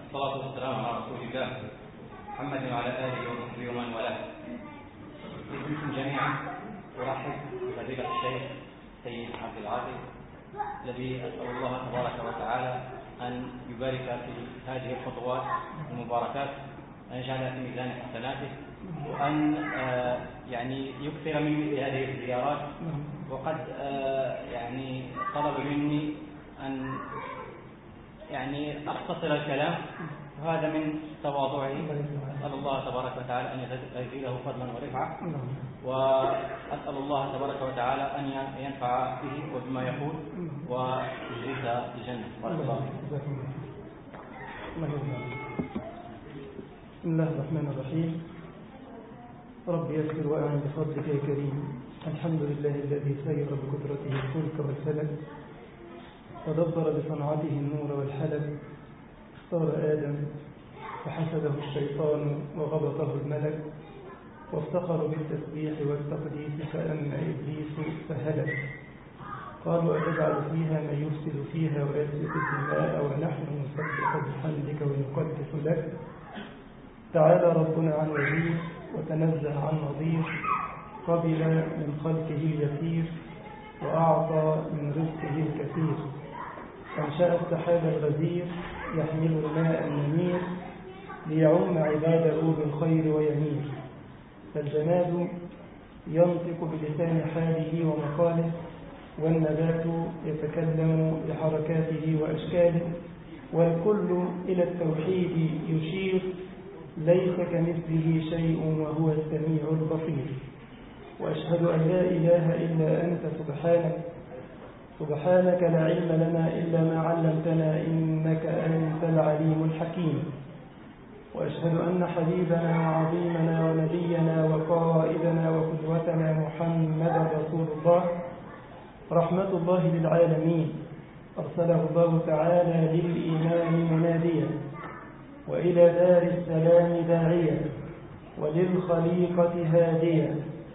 والصلاة والسلام على رسول الله محمد وعلى آله وصحبه ومن والاه بكم جميعا أرحب بفضيلة الشيخ سيد عبد العاطي الذي أسأل الله تبارك وتعالى أن يبارك في هذه الخطوات المباركات أن يجعلها في ميزان حسناته وأن آه، يعني يكثر من مثل هذه الزيارات وقد آه، يعني طلب مني أن يعني أختصر الكلام وهذا من تواضعه أسأل الله تبارك وتعالى أن يزيده فضلا ورفعة وأسأل الله تبارك وتعالى أن ينفع به وبما يقول ويجزيه الجنة بارك الله بسم الله الرحمن الرحيم رب يسر وأعن بفضلك يا كريم الحمد لله الذي سير بقدرته الفلك والفلك ودبر بصنعته النور والحلب اختار آدم فحسده الشيطان وغبطه الملك وافتخر بالتسبيح والتقديس فأما إبليس فهلك قالوا أتجعل فيها من يفسد فيها ويسفك الدماء ونحن نسبح بحمدك ونقدس لك تعالى ربنا عن وزير وتنزه عن نظير قبل من خلقه اليسير وأعطى من رزقه الكثير أنشأ السحاب الغزير يحمل الماء النمير ليعم عباده بالخير ويمير فالجماد ينطق بلسان حاله ومقاله والنبات يتكلم بحركاته وأشكاله والكل إلى التوحيد يشير ليس كمثله شيء وهو السميع البصير وأشهد أن لا إله إلا أنت سبحانك سبحانك لا علم لنا إلا ما علمتنا إنك أنت العليم الحكيم وأشهد أن حبيبنا وعظيمنا ونبينا وقائدنا وقدوتنا محمدا رسول الله رحمة الله للعالمين أرسله الله تعالى للإيمان مناديا وإلى دار السلام داعيا وللخليقة هاديا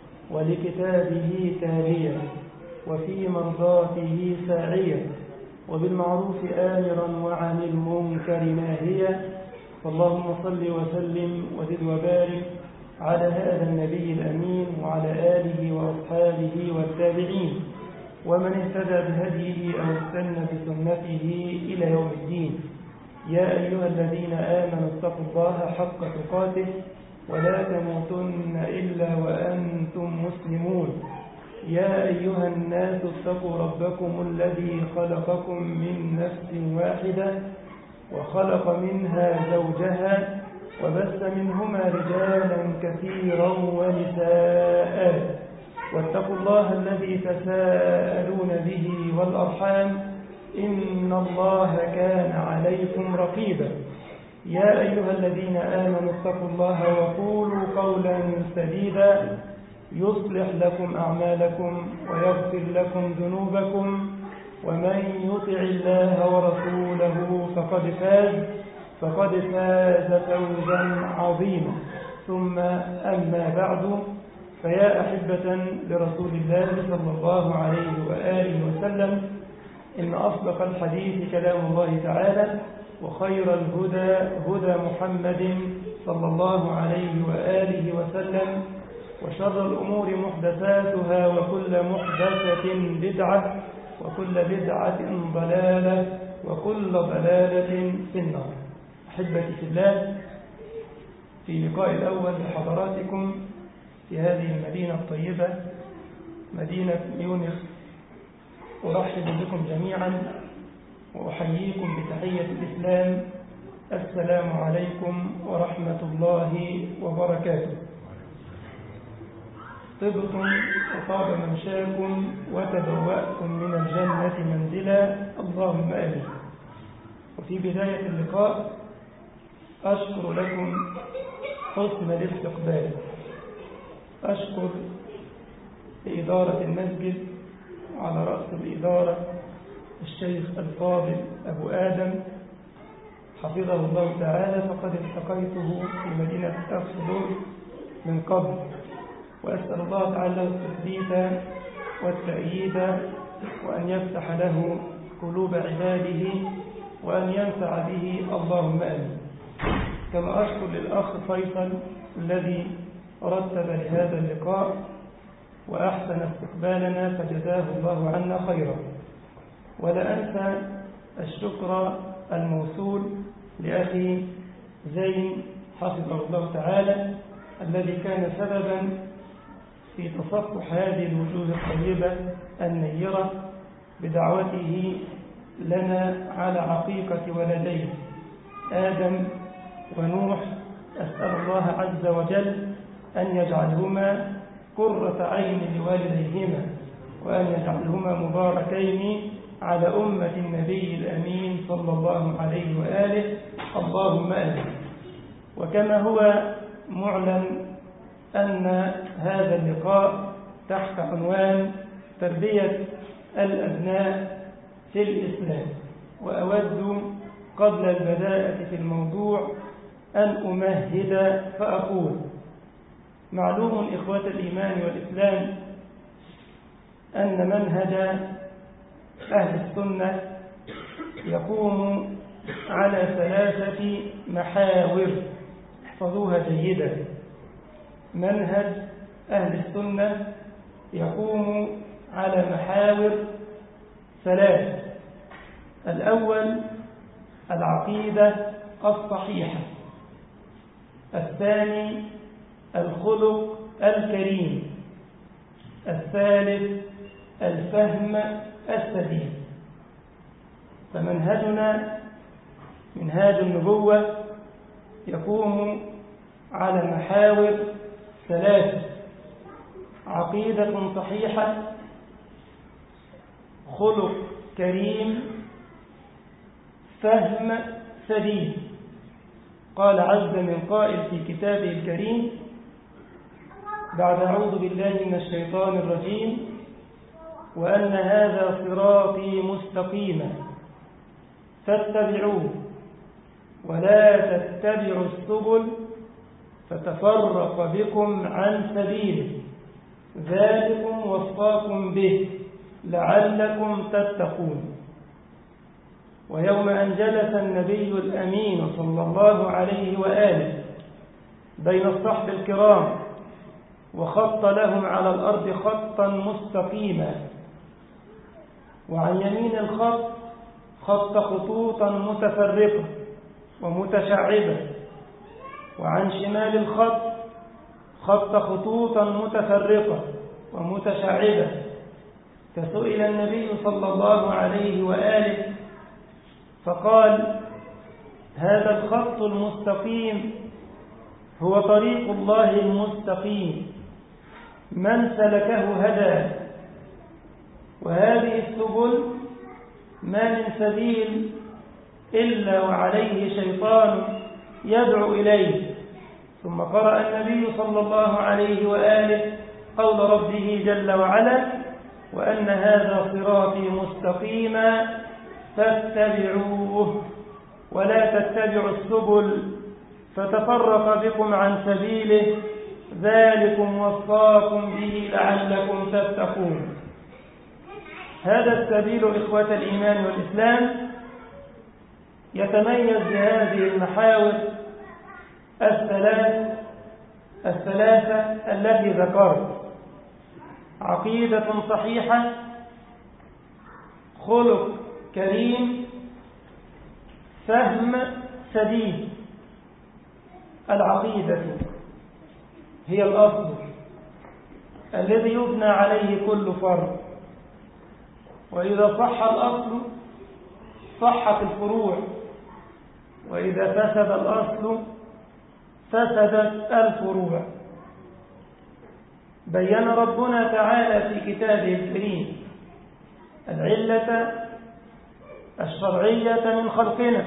ولكتابه تاليا وفي مرضاته ساعيا وبالمعروف آمرا وعن المنكر ناهيا فاللهم صل وسلم وزد وبارك على هذا النبي الأمين وعلى آله وأصحابه والتابعين ومن اهتدى بهديه أو استنى بسنته إلى يوم الدين يا أيها الذين آمنوا اتقوا الله حق تقاته ولا تموتن إلا وأنتم مسلمون يا أيها الناس اتقوا ربكم الذي خلقكم من نفس واحدة وخلق منها زوجها وبث منهما رجالا كثيرا ونساء واتقوا الله الذي تساءلون به والأرحام إن الله كان عليكم رقيبا يا أيها الذين آمنوا اتقوا الله وقولوا قولا سديدا يصلح لكم أعمالكم ويغفر لكم ذنوبكم ومن يطع الله ورسوله فقد فاز فقد فاز فوزا عظيما ثم أما بعد فيا أحبة لرسول الله صلى الله عليه وآله وسلم إن أصدق الحديث كلام الله تعالى وخير الهدى هدى محمد صلى الله عليه وآله وسلم وشر الأمور محدثاتها وكل محدثة بدعة وكل بدعة ضلالة وكل ضلالة في النار أحبتي في الله في لقاء الأول لحضراتكم في هذه المدينة الطيبة مدينة يونس أرحب بكم جميعا وأحييكم بتحية الإسلام السلام عليكم ورحمة الله وبركاته طبتم وطاب ممشاكم وتبوأتم من الجنة منزلا اللهم آمين وفي بداية اللقاء أشكر لكم حسن الاستقبال أشكر لإدارة المسجد على رأس الإدارة الشيخ الفاضل أبو آدم حفظه الله تعالى فقد التقيته في مدينة أفضل من قبل وأسأل الله تعالى التثبيت والتأييد وأن يفتح له قلوب عباده وأن ينفع به اللهم آمين كما أشكر للأخ فيصل الذي رتب لهذا اللقاء وأحسن استقبالنا فجزاه الله عنا خيرا ولا أنسى الشكر الموصول لأخي زين حفظه الله تعالى الذي كان سببا في تصفح هذه الوجوه الطيبة النيرة بدعوته لنا على عقيقة ولديه آدم ونوح أسأل الله عز وجل أن يجعلهما قرة عين لوالديهما وأن يجعلهما مباركين على أمة النبي الأمين صلى الله عليه وآله اللهم آمين وكما هو معلن أن هذا اللقاء تحت عنوان تربية الأبناء في الإسلام وأود قبل البداءة في الموضوع أن أمهد فأقول معلوم إخوة الإيمان والإسلام أن منهج أهل السنة يقوم على ثلاثة محاور احفظوها جيدا منهج أهل السنة يقوم على محاور ثلاث الأول العقيدة الصحيحة الثاني الخلق الكريم الثالث الفهم السديد فمنهجنا منهاج النبوة يقوم على محاور ثلاثة عقيدة صحيحة خلق كريم فهم سديد قال عز من قائل في كتابه الكريم بعد أعوذ بالله من الشيطان الرجيم وأن هذا صراطي مستقيما فاتبعوه ولا تتبعوا السبل فتفرق بكم عن سبيله ذلكم وصاكم به لعلكم تتقون ويوم أن جلس النبي الأمين صلى الله عليه وآله بين الصحب الكرام وخط لهم على الأرض خطا مستقيما وعن يمين الخط خط خطوطا متفرقة ومتشعبة وعن شمال الخط خط خطوطا متفرقة ومتشعبة فسئل النبي صلى الله عليه وآله فقال هذا الخط المستقيم هو طريق الله المستقيم من سلكه هدى وهذه السبل ما من سبيل إلا وعليه شيطان يدعو إليه ثم قرأ النبي صلى الله عليه وآله قول ربه جل وعلا وأن هذا صراطي مستقيما فاتبعوه ولا تتبعوا السبل فتفرق بكم عن سبيله ذلكم وصاكم به لعلكم تتقون هذا السبيل إخوة الإيمان والإسلام يتميز بهذه المحاور الثلاث الثلاثة التي ذكرت عقيدة صحيحة خلق كريم فهم سديد العقيدة هي الأصل الذي يبنى عليه كل فرد وإذا صح الأصل صحت الفروع وإذا فسد الأصل فسدت الفروع بين ربنا تعالى في كتابه الكريم العلة الشرعية من خلقنا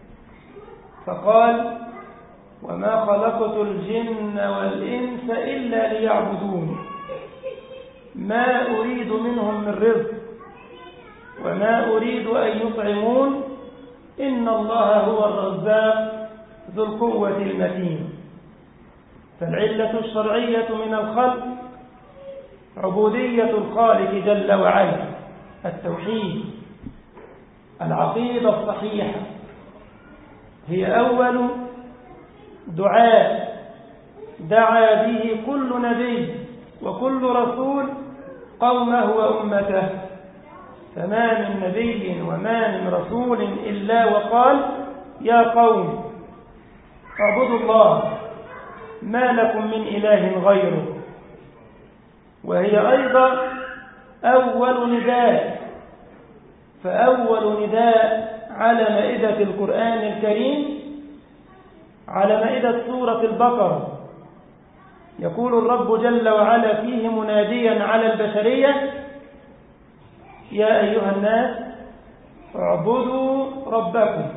فقال وما خلقت الجن والإنس إلا ليعبدون ما أريد منهم من رزق وما أريد أن يطعمون إن الله هو الرزاق ذو القوة المتين فالعلة الشرعية من الخلق عبودية الخالق جل وعلا التوحيد العقيدة الصحيحة هي أول دعاء دعا به كل نبي وكل رسول قومه وأمته فما من نبي وما من رسول إلا وقال يا قوم اعبدوا الله ما لكم من إله غيره وهي أيضا أول نداء فأول نداء على مائدة القرآن الكريم على مائدة سورة البقرة يقول الرب جل وعلا فيه مناديا على البشرية يا أيها الناس اعبدوا ربكم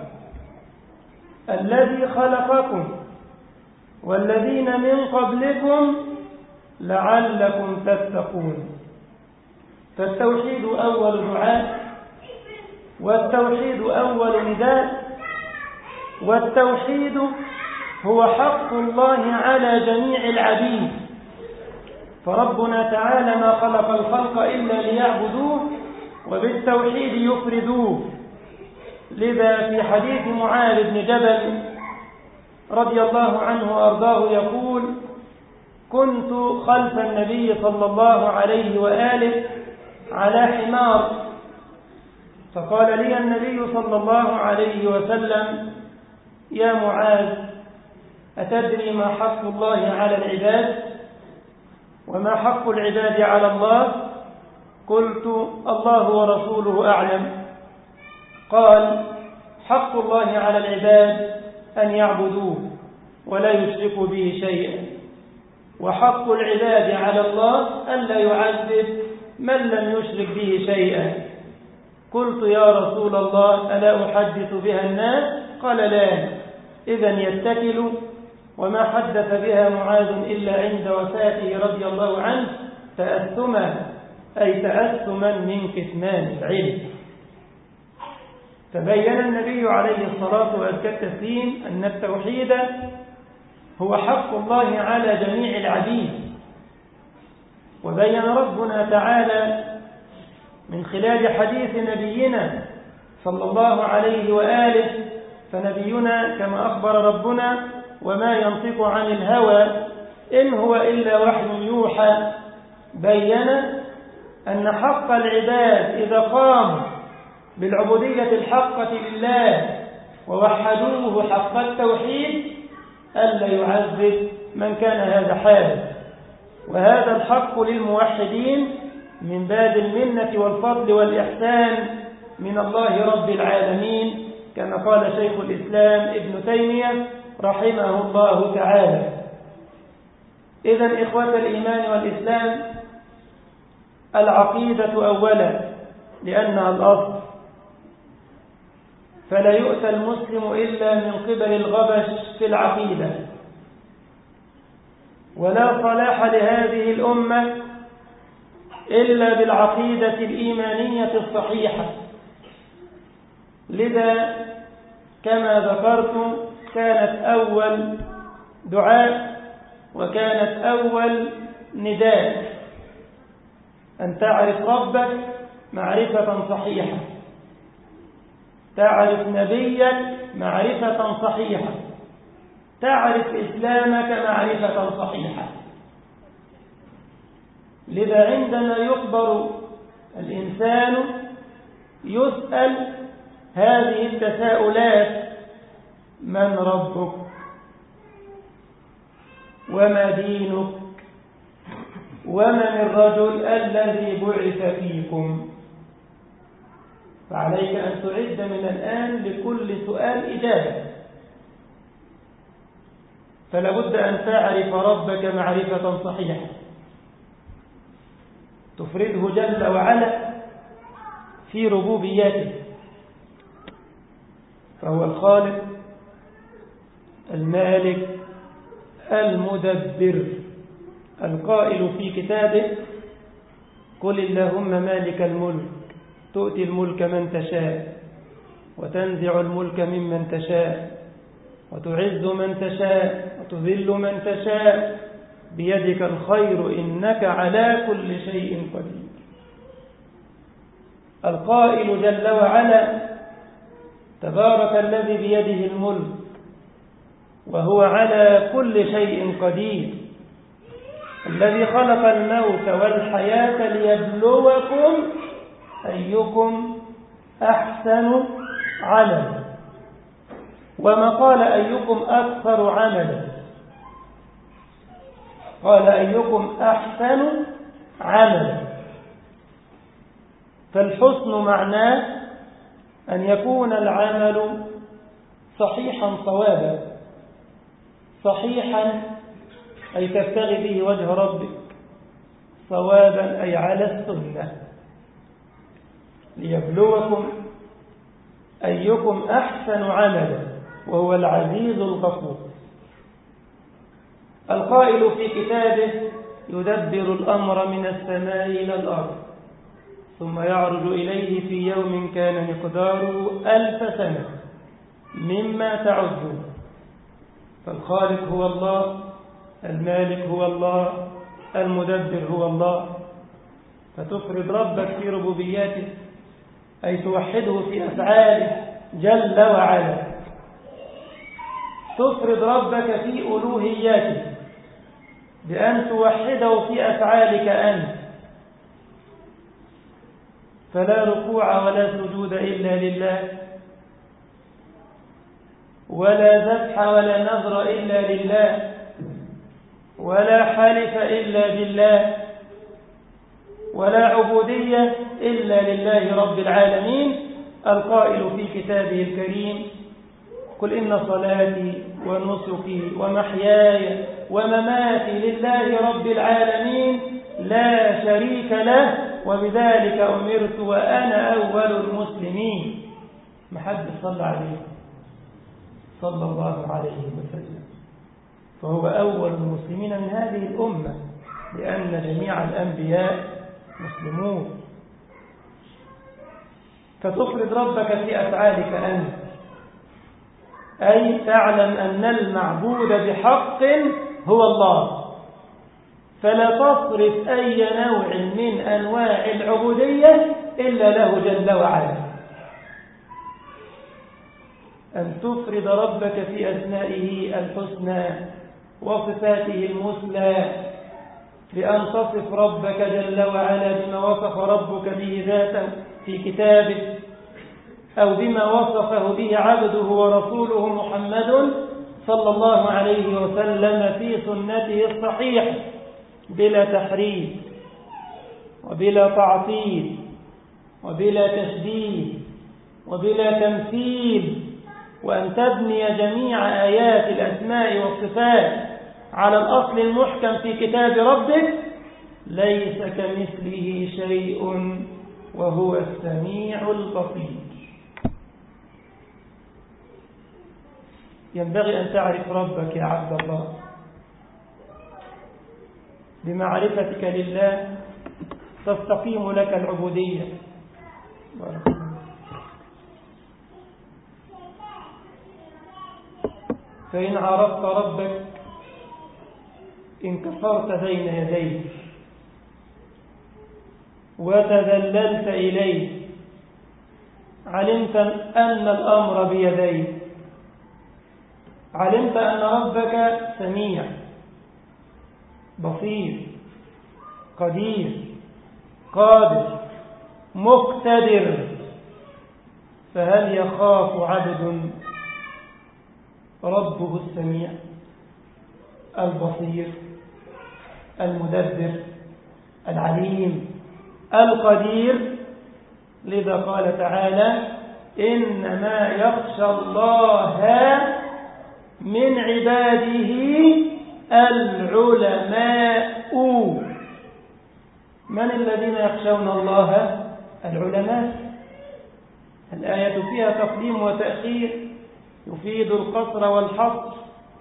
الذي خلقكم والذين من قبلكم لعلكم تتقون فالتوحيد أول دعاء والتوحيد أول نداء والتوحيد هو حق الله على جميع العبيد فربنا تعالى ما خلق الخلق إلا ليعبدوه وبالتوحيد يفردوه لذا في حديث معاذ بن جبل رضي الله عنه وأرضاه يقول كنت خلف النبي صلى الله عليه وآله على حمار فقال لي النبي صلى الله عليه وسلم يا معاذ أتدري ما حق الله على العباد وما حق العباد على الله قلت الله ورسوله أعلم قال حق الله على العباد أن يعبدوه ولا يشركوا به شيئا وحق العباد على الله ألا يعذب من لم يشرك به شيئا قلت يا رسول الله ألا أحدث بها الناس قال لا إذا يتكل وما حدث بها معاذ إلا عند وفاته رضي الله عنه تأثما أي تأثما من كتمان العلم فبين النبي عليه الصلاة وأزكى التسليم أن التوحيد هو حق الله على جميع العبيد وبين ربنا تعالى من خلال حديث نبينا صلى الله عليه وآله فنبينا كما أخبر ربنا وما ينطق عن الهوى إن هو إلا وحي يوحى بين أن حق العباد إذا قاموا بالعبودية الحقة لله ووحدوه حق التوحيد ألا يعذب من كان هذا حاله وهذا الحق للموحدين من باب المنة والفضل والإحسان من الله رب العالمين كما قال شيخ الإسلام ابن تيمية رحمه الله تعالى إذا إخوة الإيمان والإسلام العقيدة أولا لأنها الأصل فلا يؤتى المسلم إلا من قبل الغبش في العقيدة ولا صلاح لهذه الأمة إلا بالعقيدة الإيمانية الصحيحة لذا كما ذكرت كانت أول دعاء وكانت أول نداء أن تعرف ربك معرفة صحيحة تعرف نبيك معرفة صحيحة تعرف إسلامك معرفة صحيحة لذا عندما يخبر الإنسان يسأل هذه التساؤلات من ربك وما دينك ومن الرجل الذي بعث فيكم فعليك أن تعد من الآن لكل سؤال إجابة فلا بد أن تعرف ربك معرفة صحيحة تفرده جل وعلا في ربوبيته فهو الخالق المالك المدبر القائل في كتابه قل اللهم مالك الملك تؤتي الملك من تشاء وتنزع الملك ممن تشاء وتعز من تشاء وتذل من تشاء بيدك الخير إنك على كل شيء قدير القائل جل وعلا تبارك الذي بيده الملك وهو على كل شيء قدير الذي خلق الموت والحياة ليبلوكم أيكم أحسن عملا وما قال أيكم أكثر عملا قال أيكم أحسن عملا فالحسن معناه أن يكون العمل صحيحا صوابا صحيحا أي تبتغي به وجه ربك صوابا أي على السنة ليبلوكم أيكم أحسن عملا وهو العزيز الغفور القائل في كتابه يدبر الأمر من السماء إلى الأرض ثم يعرج إليه في يوم كان مقداره ألف سنة مما تعدون فالخالق هو الله المالك هو الله المدبر هو الله فتفرد ربك في ربوبياته أي توحده في أفعاله جل وعلا تفرد ربك في ألوهياته بأن توحده في أفعالك أنت فلا ركوع ولا سجود إلا لله ولا ذبح ولا نذر إلا لله ولا حلف إلا بالله ولا عبودية إلا لله رب العالمين القائل في كتابه الكريم قل إن صلاتي ونسكي ومحياي ومماتي لله رب العالمين لا شريك له وبذلك أمرت وأنا أول المسلمين محد صلى عليه صلى الله عليه وسلم فهو أول المسلمين من هذه الأمة لأن جميع الأنبياء مسلمون فتفرد ربك في أفعالك أنت أي تعلم أن المعبود بحق هو الله فلا تصرف أي نوع من أنواع العبودية إلا له جل وعلا أن تفرد ربك في أسمائه الحسنى وصفاته المثلى بأن تصف ربك جل وعلا بما وصف ربك به ذاته في كتابه أو بما وصفه به عبده ورسوله محمد صلى الله عليه وسلم في سنته الصحيحة بلا تحريف وبلا تعطيل وبلا تشديد وبلا تمثيل وأن تبني جميع آيات الأسماء والصفات على الأصل المحكم في كتاب ربك ليس كمثله شيء وهو السميع البصير ينبغي أن تعرف ربك يا عبد الله بمعرفتك لله تستقيم لك العبودية بارك الله فإن عرفت ربك انكسرت بين يديه وتذللت إليه علمت أن الأمر بيديه علمت أن ربك سميع بصير قدير قادر مقتدر فهل يخاف عبد ربه السميع البصير المدبر العليم القدير لذا قال تعالى إنما يخشى الله من عباده العلماء من الذين يخشون الله العلماء الآية فيها تقديم وتأخير يفيد القصر والحصر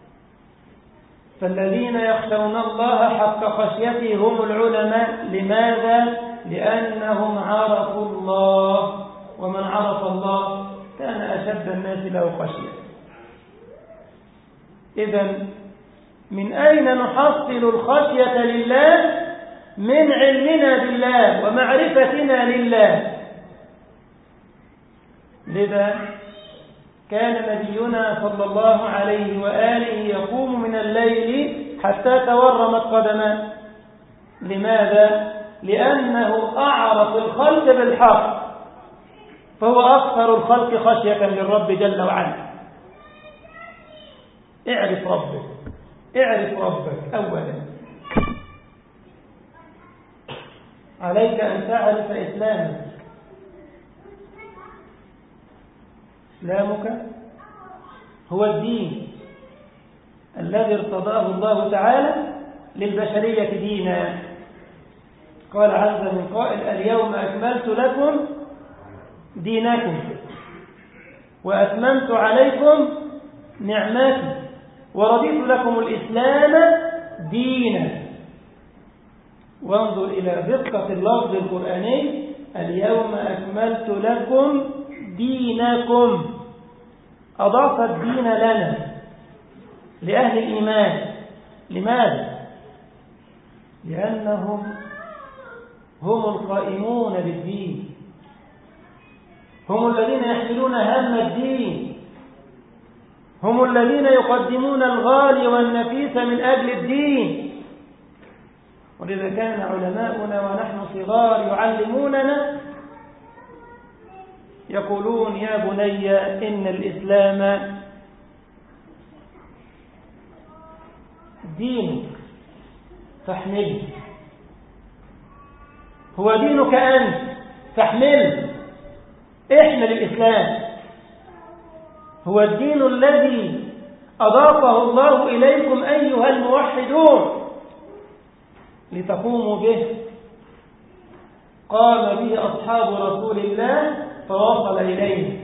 فالذين يخشون الله حق خشيته هم العلماء لماذا؟ لأنهم عرفوا الله ومن عرف الله كان أشد الناس له خشية إذا من أين نحصل الخشية لله؟ من علمنا بالله ومعرفتنا لله لذا كان نبينا صلى الله عليه وآله يقوم من الليل حتى تورمت قدماه لماذا؟ لأنه أعرف الخلق بالحق فهو أكثر الخلق خشية للرب جل وعلا اعرف ربك اعرف ربك أولا عليك أن تعرف إسلامك إسلامك هو الدين الذي ارتضاه الله تعالى للبشرية دينا قال عز من قائل اليوم أكملت لكم دينكم وأتممت عليكم نعمتي ورضيت لكم الإسلام دينا وانظر إلى دقة اللفظ القرآني اليوم أكملت لكم دينكم أضاف الدين لنا لأهل الإيمان لماذا؟ لأنهم هم القائمون بالدين هم الذين يحملون هم الدين هم الذين يقدمون الغالي والنفيس من أجل الدين ولذا كان علماؤنا ونحن صغار يعلموننا يقولون يا بني إن الإسلام دينك فاحمله هو دينك أنت فاحمله احمل الإسلام هو الدين الذي أضافه الله إليكم أيها الموحدون لتقوموا به قام به أصحاب رسول الله فوصل إليه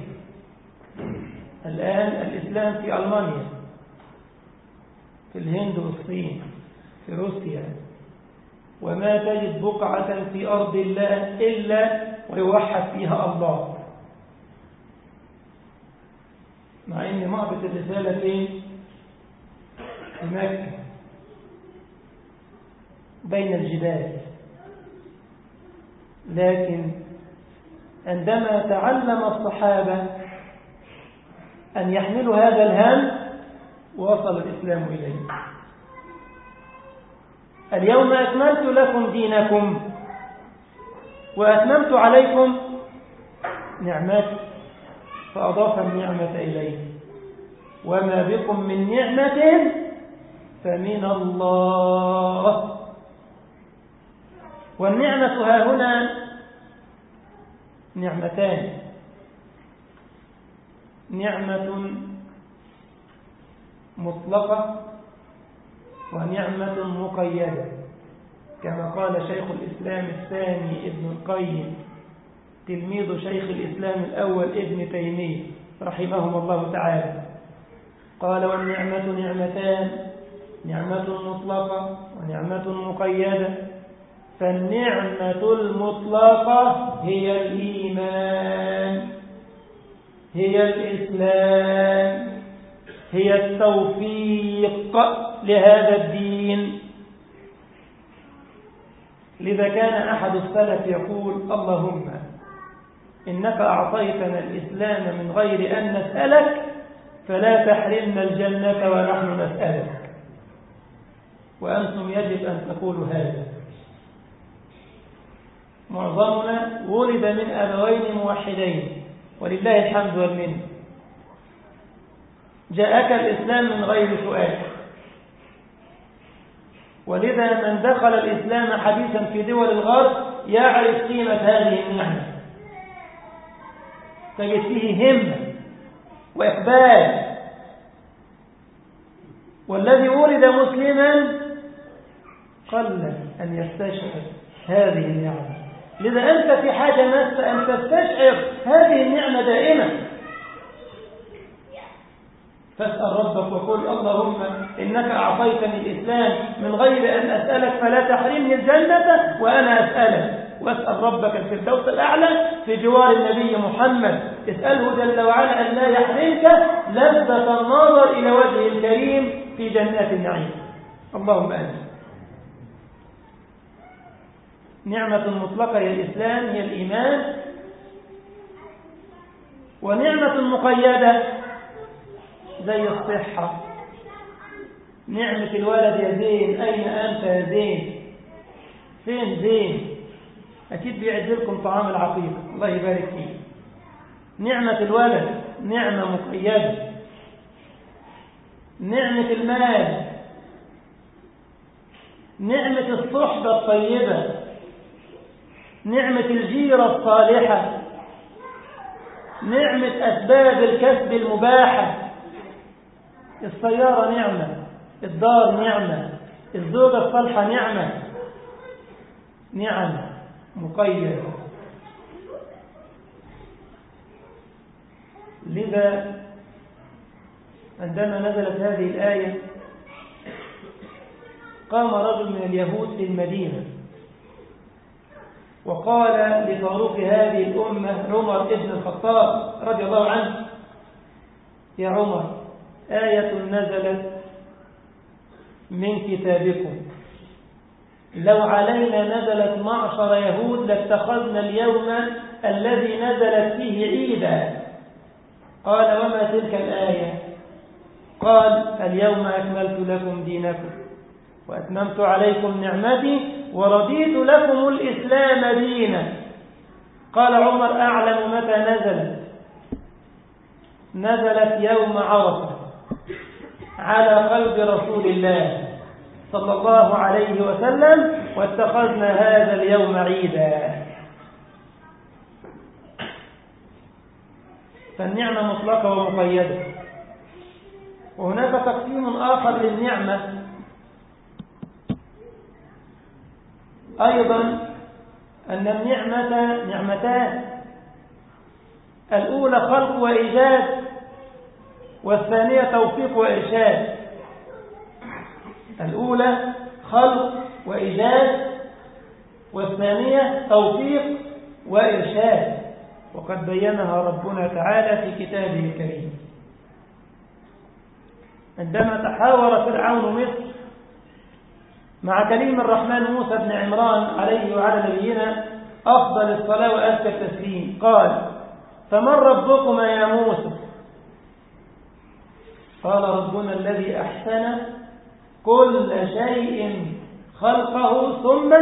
الآن الإسلام في ألمانيا في الهند والصين في روسيا وما تجد بقعة في أرض الله إلا ويوحد فيها الله مع أن معبد الرسالة فين؟ في مكة بين الجبال لكن عندما تعلم الصحابة أن يحملوا هذا الهم وصل الإسلام إليه اليوم أكملت لكم دينكم وأتممت عليكم نعمتي فأضاف النعمة إليه وما بكم من نعمة فمن الله والنعمة ها هنا نعمتان نعمة مطلقة ونعمة مقيدة كما قال شيخ الإسلام الثاني ابن القيم تلميذ شيخ الإسلام الأول ابن تيمية رحمهم الله تعالى قال والنعمة نعمتان نعمة مطلقة ونعمة مقيدة فالنعمة المطلقة هي الإيمان هي الإسلام هي التوفيق لهذا الدين لذا كان أحد السلف يقول اللهم إنك أعطيتنا الإسلام من غير أن نسألك فلا تحرمنا الجنة ونحن نسألك وأنتم يجب أن تقولوا هذا معظمنا ولد من أبوين موحدين ولله الحمد والمنه جاءك الإسلام من غير سؤال ولذا من دخل الإسلام حديثا في دول الغرب يعرف قيمة هذه النعمة تجد فيه همة وإقبال والذي ولد مسلما قل أن يستشعر هذه النعمة لذا أنت في حاجة ماسة أن تستشعر هذه النعمة دائما فاسأل ربك وقل اللهم إنك أعطيتني الإسلام من غير أن أسألك فلا تحرمني الجنة وأنا أسألك واسأل ربك الفردوس الأعلى في جوار النبي محمد اسأله جل وعلا أن لا يحرمك لذة النظر إلى وجهه الكريم في جنات النعيم اللهم آمين نعمة مطلقة هي الإسلام هي الإيمان ونعمة مقيدة زي الصحة نعمة الولد يا زين أين أنت يا زين فين زين أكيد بيعد لكم طعام العقيقة الله يبارك فيه نعمة الولد نعمة مقيدة نعمة المال نعمة الصحبة الطيبة نعمة الجيرة الصالحة نعمة أسباب الكسب المباحة السيارة نعمة الدار نعمة الزوجة الصالحة نعمة نعم مقيدة لذا عندما نزلت هذه الآية قام رجل من اليهود في المدينة وقال لفاروق هذه الأمة عمر بن الخطاب رضي الله عنه يا عمر آية نزلت من كتابكم لو علينا نزلت معشر يهود لاتخذنا اليوم الذي نزلت فيه عيدا قال وما تلك الآية قال اليوم أكملت لكم دينكم وأتممت عليكم نعمتي ورضيت لكم الإسلام دينا قال عمر أعلم متى نزلت نزلت يوم عرفة على قلب رسول الله صلى الله عليه وسلم واتخذنا هذا اليوم عيدا فالنعمة مطلقة ومقيدة وهناك تقسيم آخر للنعمة أيضا أن النعمة نعمتان الأولى خلق وإيجاد والثانية توفيق وإرشاد الأولى خلق وإيجاد والثانية توفيق وإرشاد وقد بينها ربنا تعالى في كتابه الكريم عندما تحاور فرعون مصر مع كريم الرحمن موسى بن عمران عليه وعلى نبينا أفضل الصلاة وأزكى التسليم قال فمن ربكما يا موسى قال ربنا الذي أحسن كل شيء خلقه ثم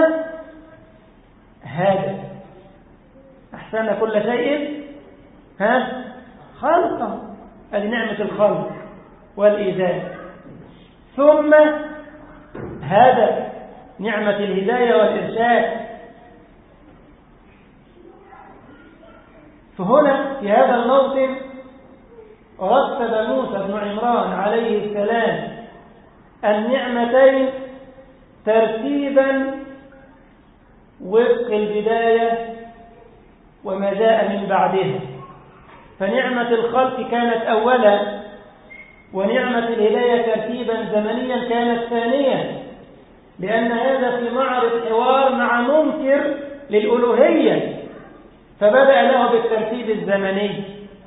هذا أحسن كل شيء ها خلقه هذه نعمة الخلق والإيجاد ثم هذا نعمة الهداية والإرشاد فهنا في هذا الموطن رتب موسى بن عمران عليه السلام النعمتين ترتيبا وفق البداية وما جاء من بعدها فنعمة الخلق كانت أولا ونعمة الهداية ترتيبا زمنيا كانت ثانيا لأن هذا في معرض حوار مع منكر للألوهية فبدأ له بالترتيب الزمني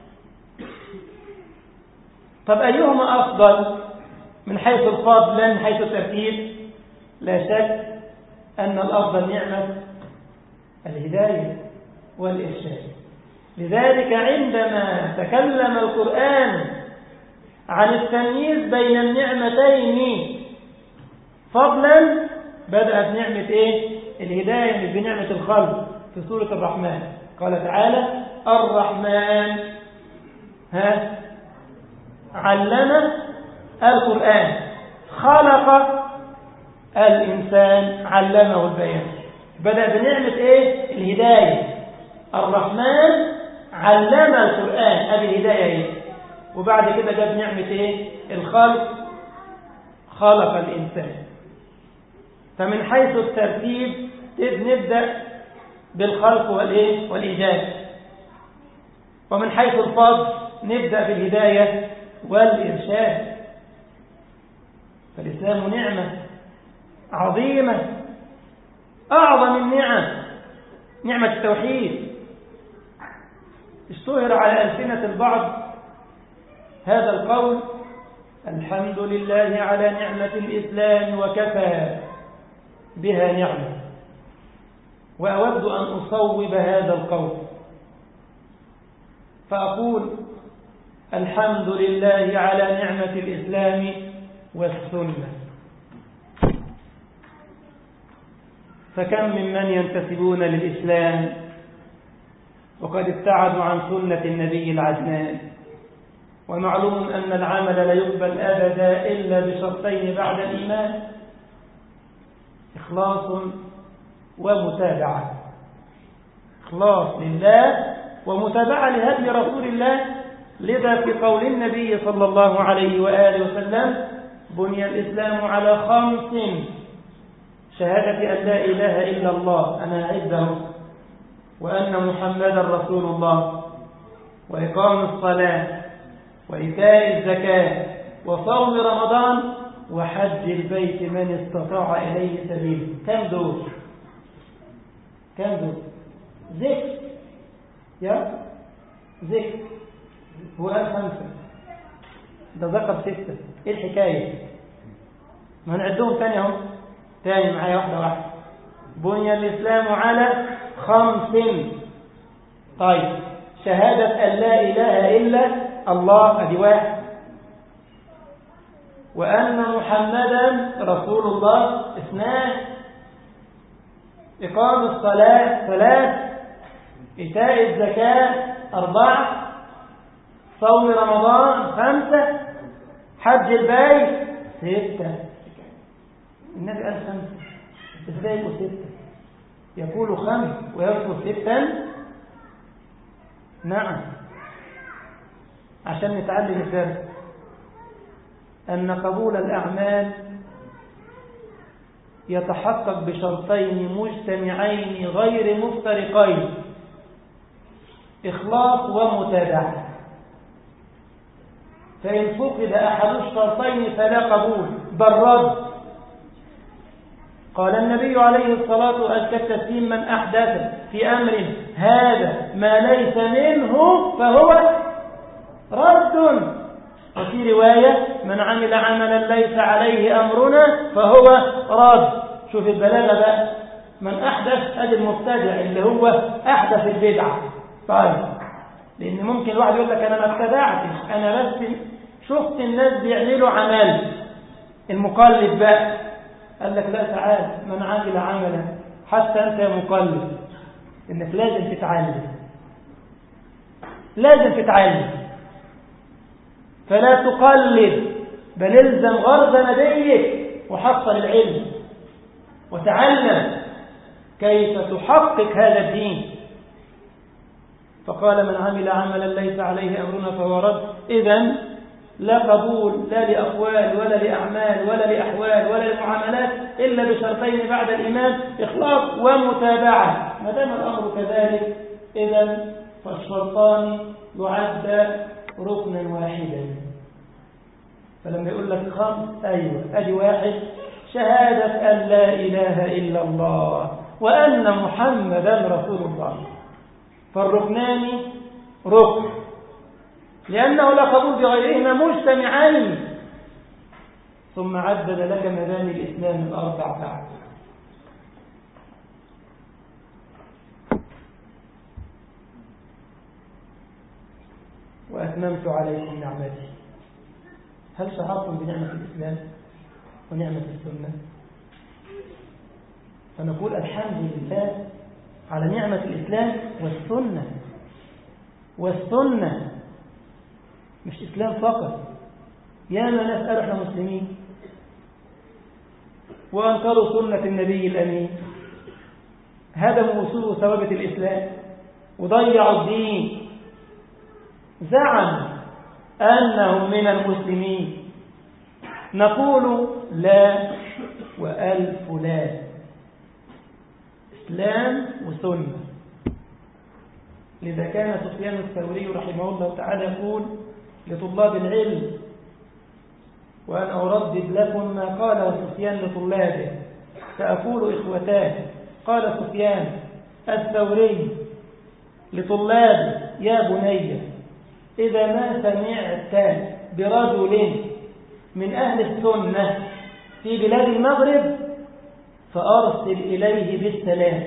طب أيهما أفضل من حيث الفضل لا من حيث الترتيب لا شك أن الأفضل نعمة الهداية والإرشاد لذلك عندما تكلم القرآن عن التمييز بين النعمتين فضلا بدأ بنعمة إيه؟ الهداية مش بنعمة الخلق في سورة الرحمن قال تعالى الرحمن ها علم القرآن خلق الإنسان علمه البيان بدأ بنعمة إيه؟ الهداية الرحمن علم القرآن هذه الهداية إيه؟ وبعد كده جاب نعمة إيه؟ الخلق خلق الإنسان فمن حيث الترتيب نبدأ بالخلق والإيه؟ والإيجاد ومن حيث الفضل نبدأ بالهداية والإرشاد فالإسلام نعمة عظيمة أعظم النعم نعمة التوحيد اشتهر على ألسنة البعض هذا القول الحمد لله على نعمة الإسلام وكفى بها نعمة وأود أن أصوب هذا القول فأقول الحمد لله على نعمة الإسلام والسنة فكم ممن ينتسبون للإسلام وقد ابتعدوا عن سنة النبي العدنان ومعلوم أن العمل لا يقبل أبدا إلا بشرطين بعد الإيمان إخلاص ومتابعة إخلاص لله ومتابعة لهدي رسول الله لذا في قول النبي صلى الله عليه وآله وسلم بني الإسلام على خمس شهادة أن لا إله إلا الله أنا أعده وأن محمدا رسول الله وإقام الصلاة وإيتاء الزكاة وصوم رمضان وحج البيت من استطاع إليه سبيل كم دول كم دول ذكر يا ذكر هو قال خمسة ده ذكر ستة ايه الحكاية ما نعدهم تاني اهو تاني معايا واحدة واحدة بني الإسلام على خمس طيب شهادة أن لا إله إلا الله أدي واحد وأن محمدا رسول الله اثنان إقام الصلاة ثلاث إيتاء الزكاة أربعة صوم رمضان خمسة حج البيت ستة النبي قال خمسة ازاي يقول ستة يقول خمس ويذكر ستا نعم عشان نتعلم الدرس أن قبول الأعمال يتحقق بشرطين مجتمعين غير مفترقين إخلاص ومتابعة فإن فقد أحد الشرطين فلا قبول بل رد قال النبي عليه الصلاة والسلام كالتسليم من أحدث في أمر هذا ما ليس منه فهو رد وفي رواية من عمل عملا ليس عليه أمرنا فهو رد شوف البلاغة بقى من أحدث هذا المبتدع اللي هو أحدث البدعة طيب لأن ممكن الواحد يقول لك أنا ما ابتدعتش أنا بس شفت الناس بيعملوا عمل المقلد بقى قال لك لا تعال من عمل عملا حتى أنت يا مقلد إنك لازم تتعلم لازم تتعلم فلا تقلد بل الزم غرض نبيك وحصل العلم وتعلم كيف تحقق هذا الدين فقال من عمل عملا ليس عليه أمرنا فهو رد إذا لا قبول لا لأقوال ولا لأعمال ولا لأحوال ولا لمعاملات إلا بشرطين بعد الإيمان إخلاص ومتابعة ما دام الأمر كذلك إذا فالشرطان يعد ركنا واحدا فلما يقول لك خمس أيوة أدي واحد شهادة أن لا إله إلا الله وأن محمدا رسول الله فالركنان ركن لأنه لا قبول بغيرهما مجتمعين ثم عدد لك مباني الإسلام الأربع بعد وأتممت عليكم نعمتي هل شعرتم بنعمة الإسلام ونعمة السنة فنقول الحمد لله على نعمة الإسلام والسنة والسنة مش إسلام فقط يا ما نسأل احنا مسلمين وأنكروا سنة النبي الأمين هدموا وصول ثوابت الإسلام وضيعوا الدين زعم أنهم من المسلمين نقول لا وألف لا إسلام وسنة لذا كان سفيان الثوري رحمه الله تعالى يقول لطلاب العلم وأنا أردد لكم ما قاله سفيان لطلابه فأقول إخوتان قال سفيان الثوري لطلابه يا بني إذا ما سمعت برجل من أهل السنة في بلاد المغرب فأرسل إليه بالسلام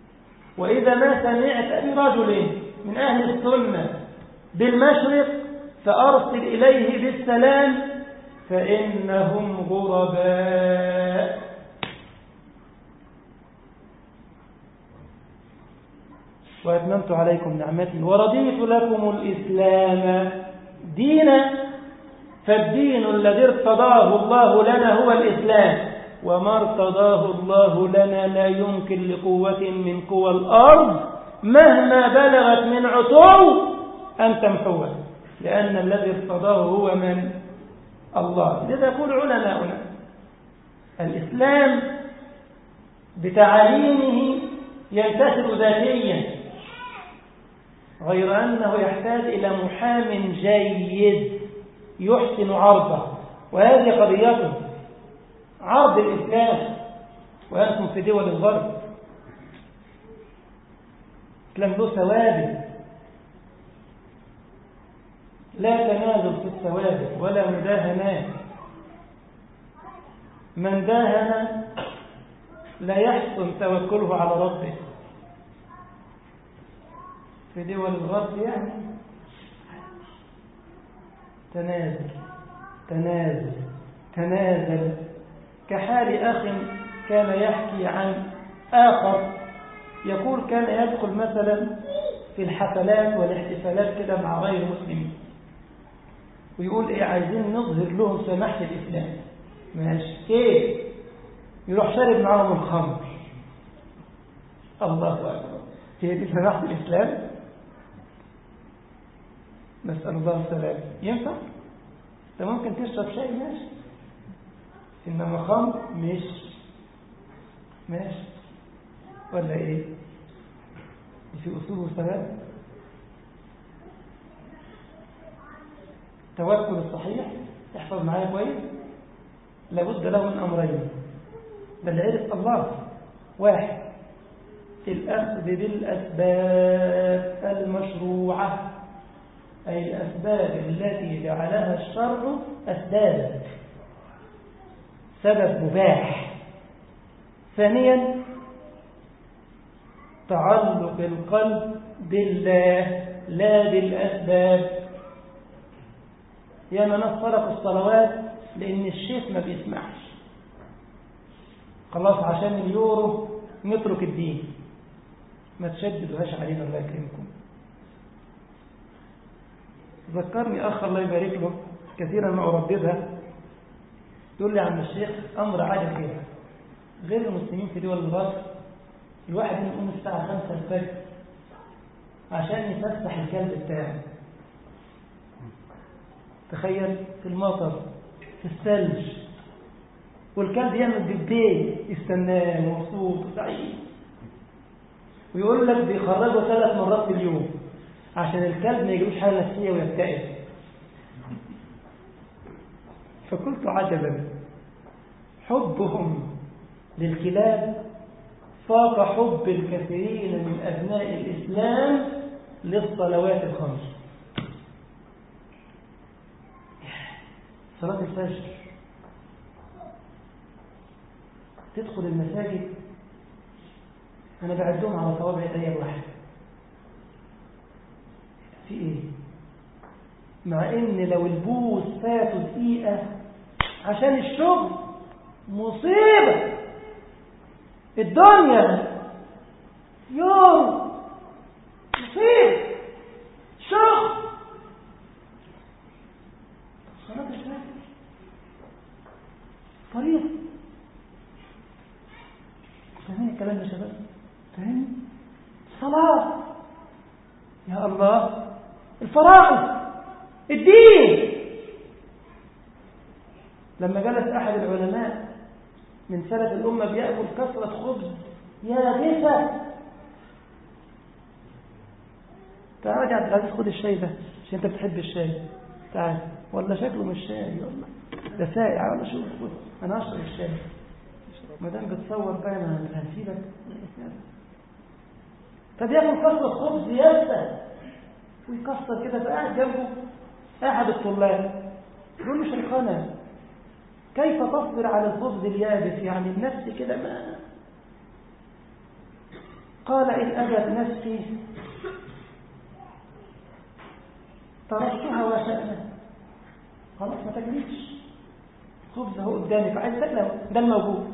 وإذا ما سمعت برجل من أهل السنة بالمشرق فأرسل إليه بالسلام فإنهم غرباء وأتممت عليكم نعمتي ورضيت لكم الإسلام دينا فالدين الذي ارتضاه الله لنا هو الإسلام وما ارتضاه الله لنا لا يمكن لقوة من قوى الأرض مهما بلغت من عتو أن تمحوه لأن الذي ارتضاه هو من الله لذا يقول علماؤنا الإسلام بتعاليمه ينتشر ذاتيا غير أنه يحتاج إلى محام جيد يحسن عرضه وهذه قضيته عرض الإسلام وأنتم في دول الغرب الإسلام له ثوابت لا تنازل في الثوابت ولا مداهنات من داهن لا يحسن توكله على ربه في دول الغرب يعني تنازل تنازل تنازل كحال أخ كان يحكي عن آخر يقول كان يدخل مثلا في الحفلات والاحتفالات كده مع غير مسلمين ويقول ايه عايزين نظهر لهم سماحة الإسلام ماشي كيف يروح شارب معاهم الخمر الله أكبر هي دي سماحة الإسلام نسأل الله السلام ينفع انت ممكن تشرب شاي ماشي إنما خمر مش ماشي ولا إيه في أصول وسلام التوكل الصحيح احفظ معايا كويس لابد له من أمرين بل عرف الله واحد الأخذ بالأسباب المشروعة أي الأسباب التي جعلها الشرع أسبابا سبب مباح ثانيا تعلق القلب بالله لا بالأسباب يا من فرق الصلوات لأن الشيخ ما بيسمعش خلاص عشان اليورو نترك الدين ما تشددوهاش علينا الله يكرمكم ذكرني أخ الله يبارك له كثيرا ما أرددها يقول لي عم الشيخ أمر عادي كده غير المسلمين في دول الغرب الواحد يقوم الساعة 5 الفجر عشان يفسح الكلب بتاعه تخيل في المطر في الثلج والكلب يعمل بالبيت يستناه مبسوط وسعيد ويقول لك بيخرجه ثلاث مرات في اليوم عشان الكلب ما يجيبوش حاله نفسيه ويكتئب فقلت عجبا حبهم للكلاب فاق حب الكثيرين من أبناء الإسلام للصلوات الخمس صلاة الفجر تدخل المساجد أنا بعدهم على صوابع يدي الواحد في إيه مع إن لو البوس فاتوا دقيقة عشان الشغل مصيبة الدنيا يوم مصيبة شغل صلاة الفجر طريق فاهمين الكلام يا شباب فاهمين صلاة يا الله الفرائض الدين لما جلس أحد العلماء من سلف الأمة بيأكل كسرة خبز يابسة تعال يا عبد العزيز خد الشاي ده عشان انت بتحب الشاي تعال ولا شكله مش شاي والله ده ساقع ولا شو انا اشرب الشاي ما دام بتصور بقى انا هسيبك فبياكل كسرة خبز يابسة ويكسر كده فقاعد جنبه احد الطلاب يقول له شيخنا كيف تصبر على الخبز اليابس يعني النفس كده ما قال إن أبت نفسي تركتها وشأنا خلاص ما تجريش خبز اهو قدامك عايز تاكله ده الموجود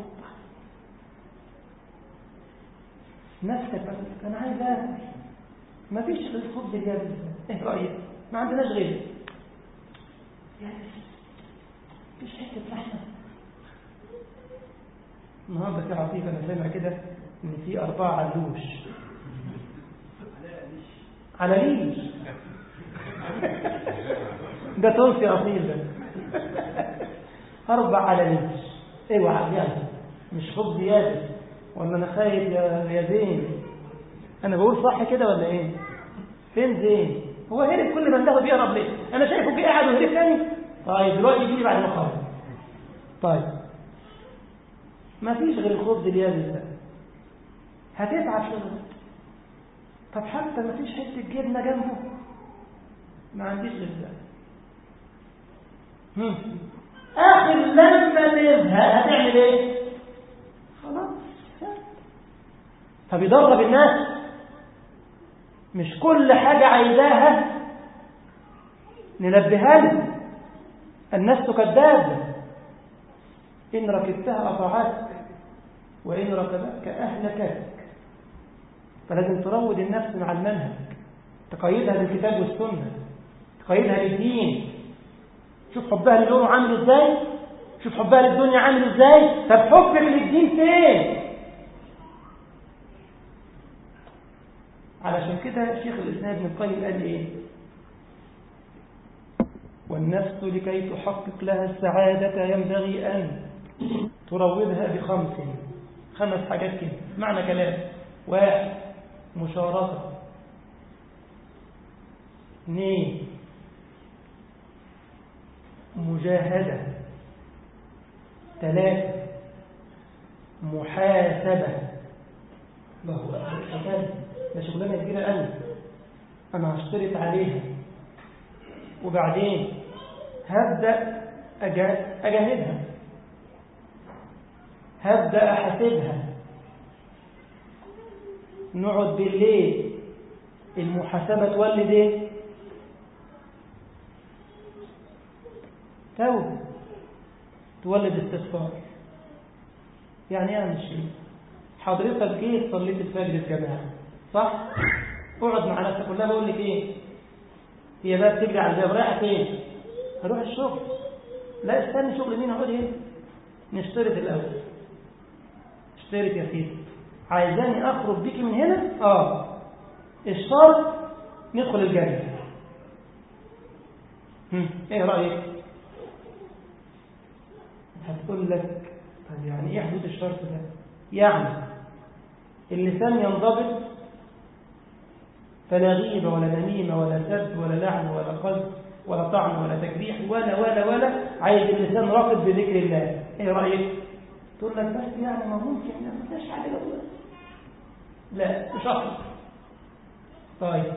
نفسك انا عايز اكل ما فيش غير الخبز اليابس ايه رايك ما عندناش غيره يابس مفيش حته لحمه النهارده في عطيف انا سامع كده ان في اربعه علوش على ليش ده تونسي اصيل ده اربع على ليش اوعى يعني مش خبز يابس ولا انا خايف يا يا زين انا بقول صح كده ولا ايه فين زين هو هرب كل ما انتهى بيهرب ليه انا شايفه جه قاعد وهرب تاني طيب دلوقتي يجي بعد ما خرج طيب ما فيش غير الخبز اليابس ده هتتعب شغل طب حتى ما فيش حته جبنه جنبه ما عنديش غير ده هم. اخر لما تزهق هتعمل ايه خلاص فبيدرب الناس مش كل حاجة عايزاها نلبيها له النفس كذابة إن ركبتها أطاعتك وإن ركبتك أهلكتك فلازم تروض النفس مع المنهج تقيدها بالكتاب والسنة تقيدها بالدين شوف حبها للأمور عامل ازاي شوف حبها للدنيا عامل ازاي طب حبك للدين فين علشان كده شيخ الإسلام ابن القيم قال إيه والنفس لكي تحقق لها السعادة ينبغي أن تروضها بخمس خمس حاجات كده معنى كلام واحد مشارطة اثنين مجاهدة ثلاثة محاسبة الله أكبر ده شغلانه كبيره قوي انا هشترط عليها وبعدين هبدا اجاهدها هبدا احاسبها نقعد بالليل المحاسبه تولد ايه توبه تولد استغفار يعني ايه مش حضرتك جيت صليت الفجر الجماعه صح اقعد مع نفسك كلها بقول لك ايه هي بقى بتجري على الباب رايحه فين هروح الشغل لا استني شغل مين اقعد هنا نشترط الاول اشترط يا سيدي عايزاني اخرج بيكي من هنا اه الشرط ندخل الجنه هم. ايه رايك هتقول لك طب يعني ايه حدود الشرط ده يعني اللسان ينضبط فلا غيبة ولا نميمة ولا سب ولا لعن ولا قذف ولا طعن ولا تجريح ولا ولا ولا عايز اللسان راقب بذكر الله ايه رأيك تقول لك بس يعني ما ممكن ما فيش حاجة لا مش أصل طيب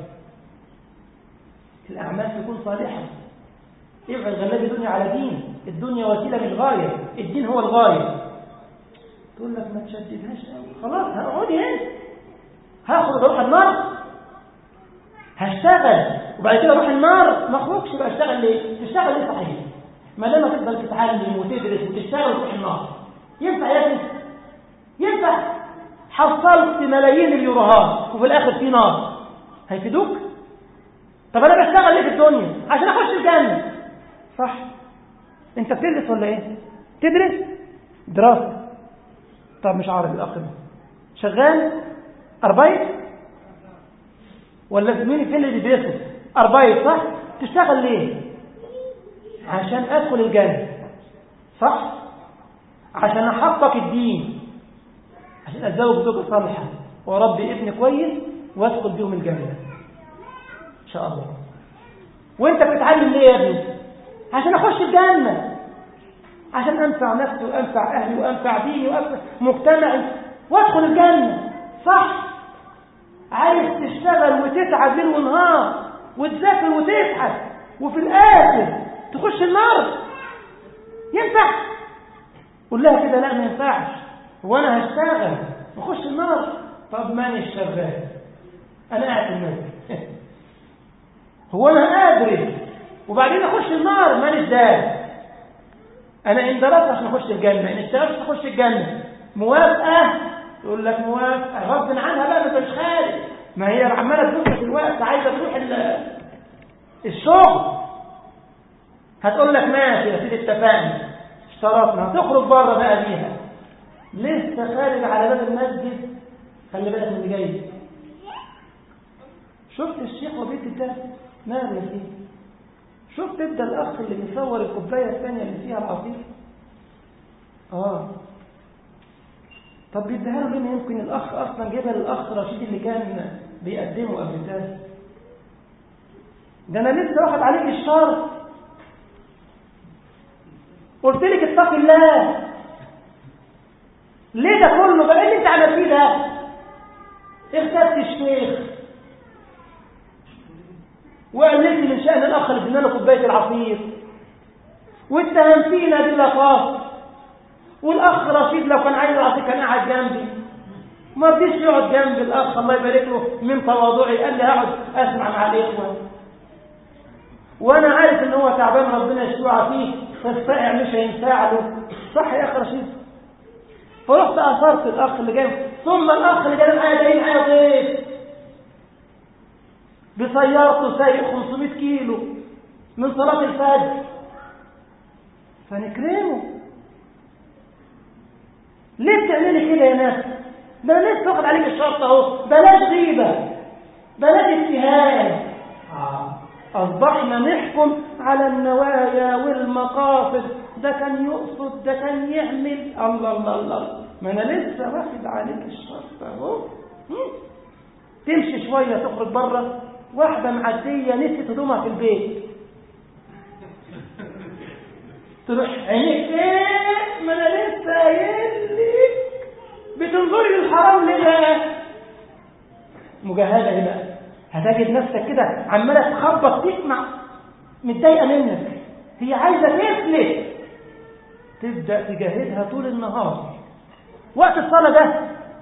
الأعمال تكون صالحة ابعد غلاب الدنيا على دين الدنيا وسيلة مش غاية الدين هو الغاية تقول لك ما تشددهاش قوي خلاص هقعدي هنا هاخد اروح النار هشتغل وبعد كده اروح النار ما اخرجش بقى اشتغل ليه تشتغل ليه صحيح ما دام تفضل تتعلم وتدرس وتشتغل وتروح النار ينفع يا ابني ينفع حصلت ملايين اليوروهات وفي الاخر في نار هيفيدوك طب انا بشتغل ليه في الدنيا عشان اخش الجنه صح انت بتدرس ولا ايه تدرس دراسه طب مش عارف الاخ ده شغال اربايت ولا مين فين اللي بيدرسه اربايت صح تشتغل ليه عشان ادخل الجنه صح عشان احقق الدين عشان اتزوج زوجه صالحه واربي ابن كويس وادخل بيهم الجنه ان شاء الله وانت بتتعلم ليه يا ابني عشان اخش الجنه عشان انفع نفسي وانفع اهلي وانفع ديني وانفع مجتمعي وادخل الجنه صح عايز تشتغل وتتعب ليل ونهار وتذاكر وتتعب وفي الاخر تخش النار ينفع قول لها كده لا ما ينفعش هو انا هشتغل واخش النار طب ماني شغال انا قاعد في المسجد هو انا ادري وبعدين اخش النار ماليش داعي انا ان درست عشان اخش الجنه ان اشتغلت اخش الجنه موافقه تقول لك موافقه غصب عنها بقى ما انت مش خارج ما هي عماله تبص في الوقت عايزه تروح الشغل هتقول لك ماشي يا سيدي اتفقنا اشترطنا هتخرج بره بقى بيها لسه خارج على باب المسجد خلي بالك من اللي جاي شفت الشيخ وبيت الدرس نعم يا سيدي شفت انت الاخ اللي بيصور الكوبايه الثانيه اللي فيها العصير اه طب بيديها له ليه يمكن الاخ اصلا جايبها للاخ رشيد اللي كان بيقدمه قبل كده ده انا لسه واخد عليك الشر قلت لك اتق الله ليه ده كله بقى اللي انت عملتيه ده اخترت الشيخ وقللت من شأن الأخ اللي ادينا له كوباية العصير واتهمتينا باللقاط والأخ رشيد لو كان عايز العصير كان قاعد جنبي ما رضيش يقعد جنب الأخ الله يبارك له من تواضعي قال لي هقعد أسمع مع الإخوة وأنا عارف إن هو تعبان ربنا يشفع فيه فالسائع مش هينفع له صح يا أخ رشيد فرحت أثرت الأخ اللي جاي ثم الأخ اللي جاي معايا جاي معايا ضيف بسيارته سايق 500 كيلو من صلاة الفجر فنكرمه ليه بتعملي كده يا ناس ده انا لسه واخد عليك الشرط اهو بلاش غيبه بلاش اتهام آه. اصبحنا نحكم على النوايا والمقاصد ده كان يقصد ده كان يعمل الله الله الله ما انا لسه واخد عليك الشرط اهو تمشي شويه تخرج بره واحدة معدية نسيت هدومها في البيت تروح عينيك ايه ما انا لسه قايل بتنظري للحرام ليه بقى مجاهدة هنا هتجد نفسك كده عمالة تخبط تسمع متضايقة منك هي عايزة تفلت تبدأ تجاهدها طول النهار وقت الصلاة ده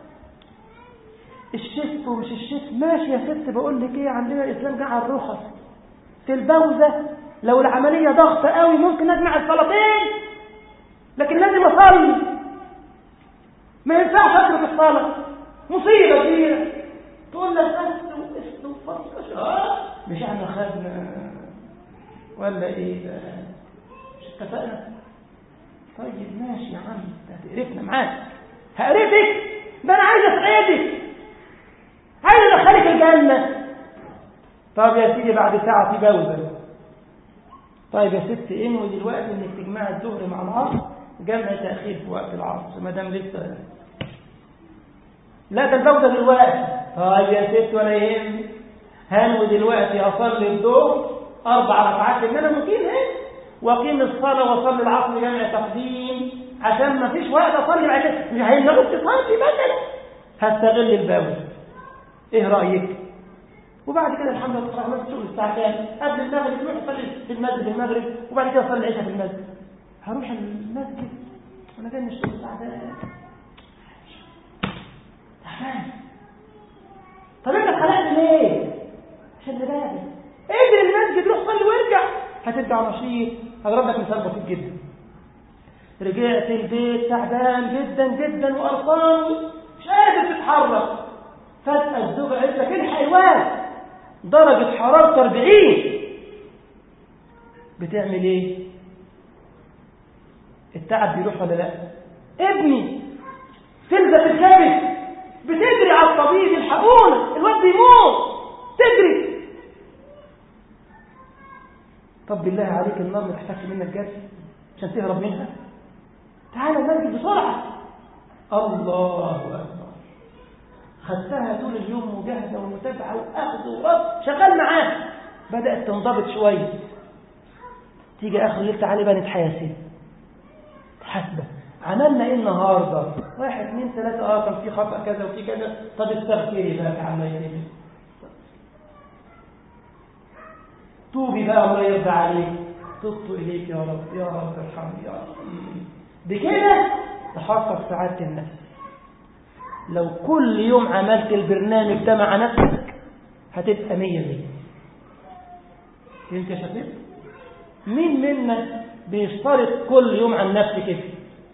الشفت ومش الشفت ماشي يا ست بقول لك ايه عندنا الاسلام جه على الرخص في البوزه لو العمليه ضغط قوي ممكن اجمع الصلاتين لكن لازم اصلي ما ينفعش اترك الصلاه مصيبه كبيره تقول لك استو استو فرصه اه مش احنا خدنا ولا ايه ده مش اتفقنا طيب ماشي يا عم هتقرفنا معاك هقرفك ده انا عايز اسعدك عايز ادخلك الجنة طب يا سيدي بعد ساعة في بوزة طيب يا ست انوي دلوقتي انك تجمع الظهر مع العصر جمع تأخير في وقت العصر ما دام لسه لا ده البوزة دلوقتي طيب يا ست ولا يهمني هنوي دلوقتي اصلي الظهر اربع ركعات لان انا مقيم هنا واقيم الصلاة واصلي العصر جمع تقديم عشان ما فيش وقت اصلي بعد كده مش هيمنعوك تصلي مثلا هستغل البوزة ايه رأيك وبعد كده الحمد لله تروح مسجد شغل الساعة كام قبل المغرب تروح تصلي في المسجد المغرب وبعد كده تصلي العشاء في المسجد هروح المسجد وانا جاي من الشغل تعبان تعبان طب انت اتخلقت ليه عشان نبادل اجري المسجد روح صلي وارجع هترجع نشيط هضرب لك مثال بسيط جدا رجعت البيت تعبان جدا جدا وقرفان مش قادر تتحرك فجأة الزوجة قالت لك الحيوان درجة حرارة 40 بتعمل ايه؟ التعب بيروح ولا لا؟ ابني تلزق الكبد بتجري على الطبيب الحقونا الواد بيموت تجري طب بالله عليك النار ما تحتاج منك جري عشان تهرب منها تعالى المسجد بسرعة الله أكبر خدتها طول اليوم مجاهدة ومتابعة وأخذ ورد شغال معاه بدأت تنضبط شوية تيجي آخر الليل تعالي بقى نتحاسب تحاسبة عملنا ايه النهاردة واحد اثنين ثلاثة اه كان في خطأ كذا وفي كذا طب استغفري بقى عما يتم توبي بقى الله يرضى عليك تبت إليك يا رب يا رب ارحمني يا رب بكده تحقق سعادة النفس لو كل يوم عملت البرنامج ده مع نفسك هتبقى مية مية انت يا شفيق مين منا بيشترط كل يوم عن نفسه كده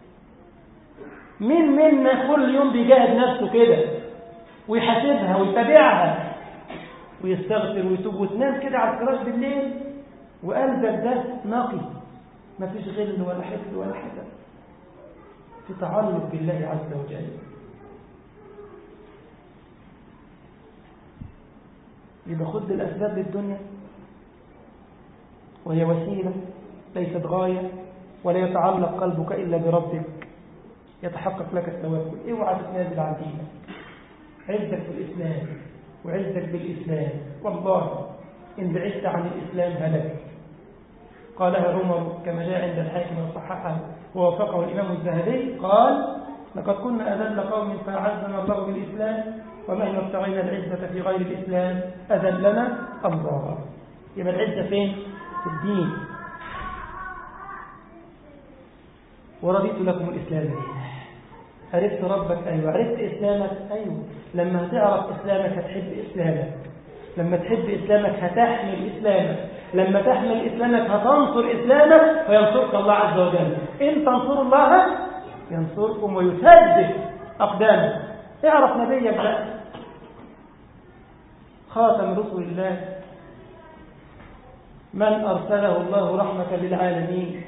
مين منا كل يوم بيجاهد نفسه كده ويحاسبها ويتابعها ويستغفر ويتوب وتنام كده على الفراش بالليل وقلبك ده نقي مفيش غل ولا حقد ولا حسد في تعلق بالله عز وجل يبقى خد الأسباب للدنيا وهي وسيلة ليست غاية ولا يتعلق قلبك إلا بربك يتحقق لك التوكل اوعى تتنازل عن دينك عزك بالإسلام وعزك بالإسلام والله إن بعدت عن الإسلام هلك قالها عمر كما جاء عند الحاكم وصححه ووافقه الإمام الذهبي قال لقد كنا أذل قوم فأعزنا الله بالإسلام ومهما ابتغينا العزة في غير الإسلام أذلنا الله يبقى العزة فين؟ في الدين ورضيت لكم الإسلام دينا عرفت ربك أيوة عرفت إسلامك أيوة لما هتعرف إسلامك هتحب إسلامك لما تحب إسلامك هتحمل إسلامك لما تحمل إسلامك هتنصر إسلامك فينصرك الله عز وجل إن تنصروا الله ينصركم ويثبت أقدامك اعرف نبيك بقى خاتم رسل الله من أرسله الله رحمة للعالمين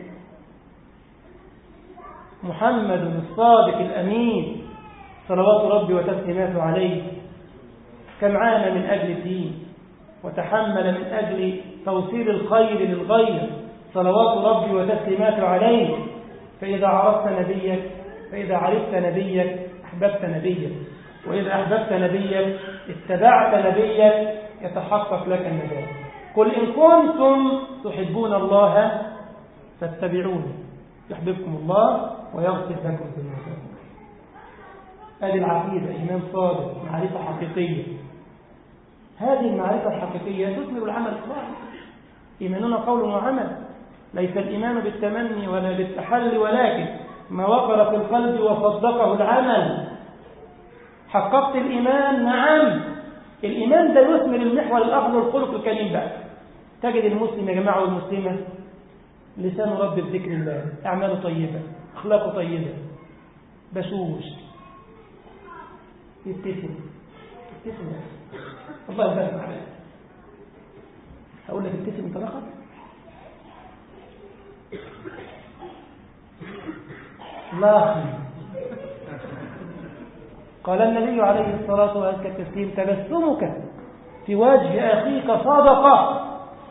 محمد الصادق الأمين صلوات ربي وتسليماته عليه كم عانى من أجل الدين وتحمل من أجل توصيل الخير للغير صلوات ربي وتسليماته عليه فإذا عرفت نبيك فإذا عرفت نبيك أحببت نبيك وإذا أحببت نبيك اتبعت نبيك يتحقق لك النجاة قل إن كنتم تحبون الله فاتبعوني يحببكم الله ويغفر لكم ذنوبكم هذه العقيدة إيمان صادق معرفة حقيقية هذه المعرفة الحقيقية تثمر العمل الصالح إيماننا قول وعمل ليس الإيمان بالتمني ولا بالتحلي ولكن ما وقر في القلب وصدقه العمل حققت الإيمان نعم الإيمان ده يثمر المحور الأفضل الخلق الكريم بقى تجد المسلم يا جماعة والمسلمة لسان رب بذكر الله أعماله طيبة أخلاقه طيبة بشوش يبتسم يبتسم الله يبارك عليك هقول لك ابتسم انت فقط لاخي قال النبي عليه الصلاة والتسليم تبسمك في وجه أخيك صدقة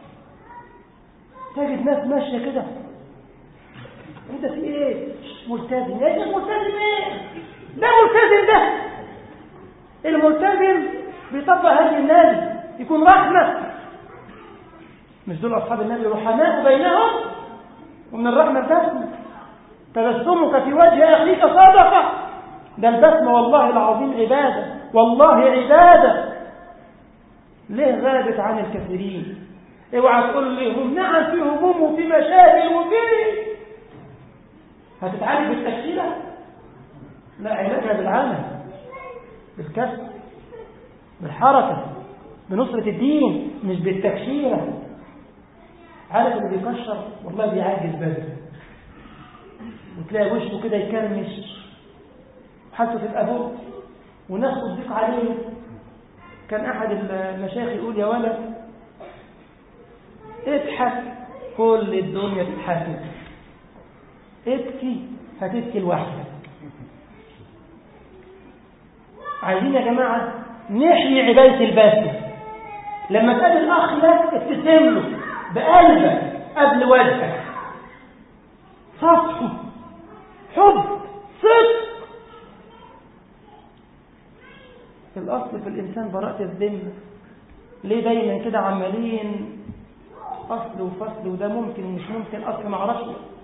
تجد ناس ماشية كده انت في ايه ملتزم ايه ملتزم ايه ده ملتزم ده الملتزم بيطبق هذه النبي يكون رحمة مش دول أصحاب النبي رحماء بينهم ومن الرحمة البسمة تبسمك في وجه أخيك صدقة ده البسمة والله العظيم عبادة والله عبادة ليه غابت عن الكثيرين اوعى تقول لهم نعم في هموم وفي مشاكل وفي هتتعالج بالتكشيرة لا علاجها بالعمل بالكسب بالحركة بنصرة الدين مش بالتكشيرة عارف اللي بيكشر والله بيعجز بدري وتلاقي وشه كده يكرمش وحالته تبقى بؤس وناس تصدق عليه كان أحد المشايخ يقول يا ولد اضحك كل الدنيا تضحك ابكي هتبكي لوحدك عايزين يا جماعة نحيي عبادة الباسم لما تقابل أخ لك ابتسم له بقلبك قبل وجهك صفحه حب صدق الأصل في الإنسان براءة الذمة ليه دايما كده عمالين أصل وفصل وده ممكن ومش ممكن أصل ما اعرفش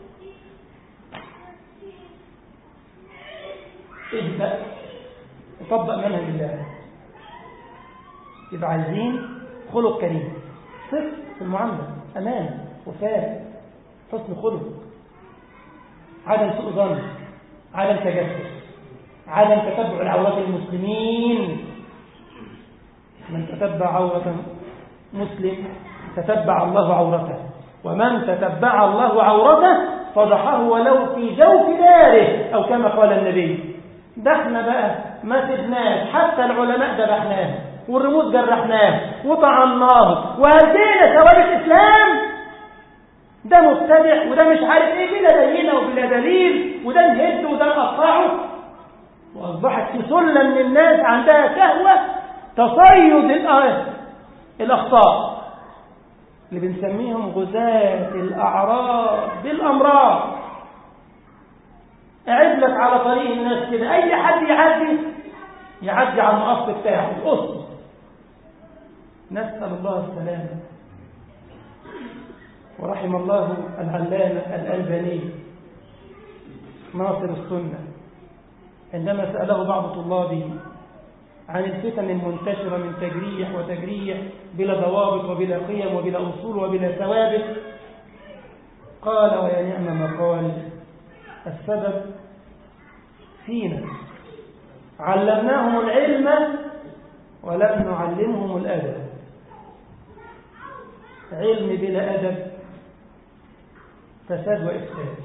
اهدأ وطبق منهج الله يبقى عايزين خلق كريم صدق في المعاملة أمان وفاء حسن خلق عدم سوء ظن عدم تجسس عدم تتبع العورات المسلمين من تتبع عورة مسلم تتبع الله عورته ومن تتبع الله عورته فضحه ولو في جوف داره أو كما قال النبي ده احنا بقى ما سبناش حتى العلماء ذبحناه والرموز جرحناه وطعناه وهدينا ثواب الإسلام ده مبتدع وده مش عارف ايه بلا بينه وبلا دليل وده نهد وده نقطعه واصبحت في سله من الناس عندها شهوه تصيد الاخطاء اللي بنسميهم غزاة الاعراض بالامراض اعد لك على طريق الناس كده اي حد يعدي يعدي على المقص بتاعه القص نسال الله السلامه ورحم الله العلامة الألباني ناصر السنة عندما سأله بعض طلابه عن الفتن المنتشرة من تجريح وتجريح بلا ضوابط وبلا قيم وبلا أصول وبلا ثوابت قال ويا نعم ما قال السبب فينا علمناهم العلم ولم نعلمهم الأدب علم بلا أدب فساد وإفساد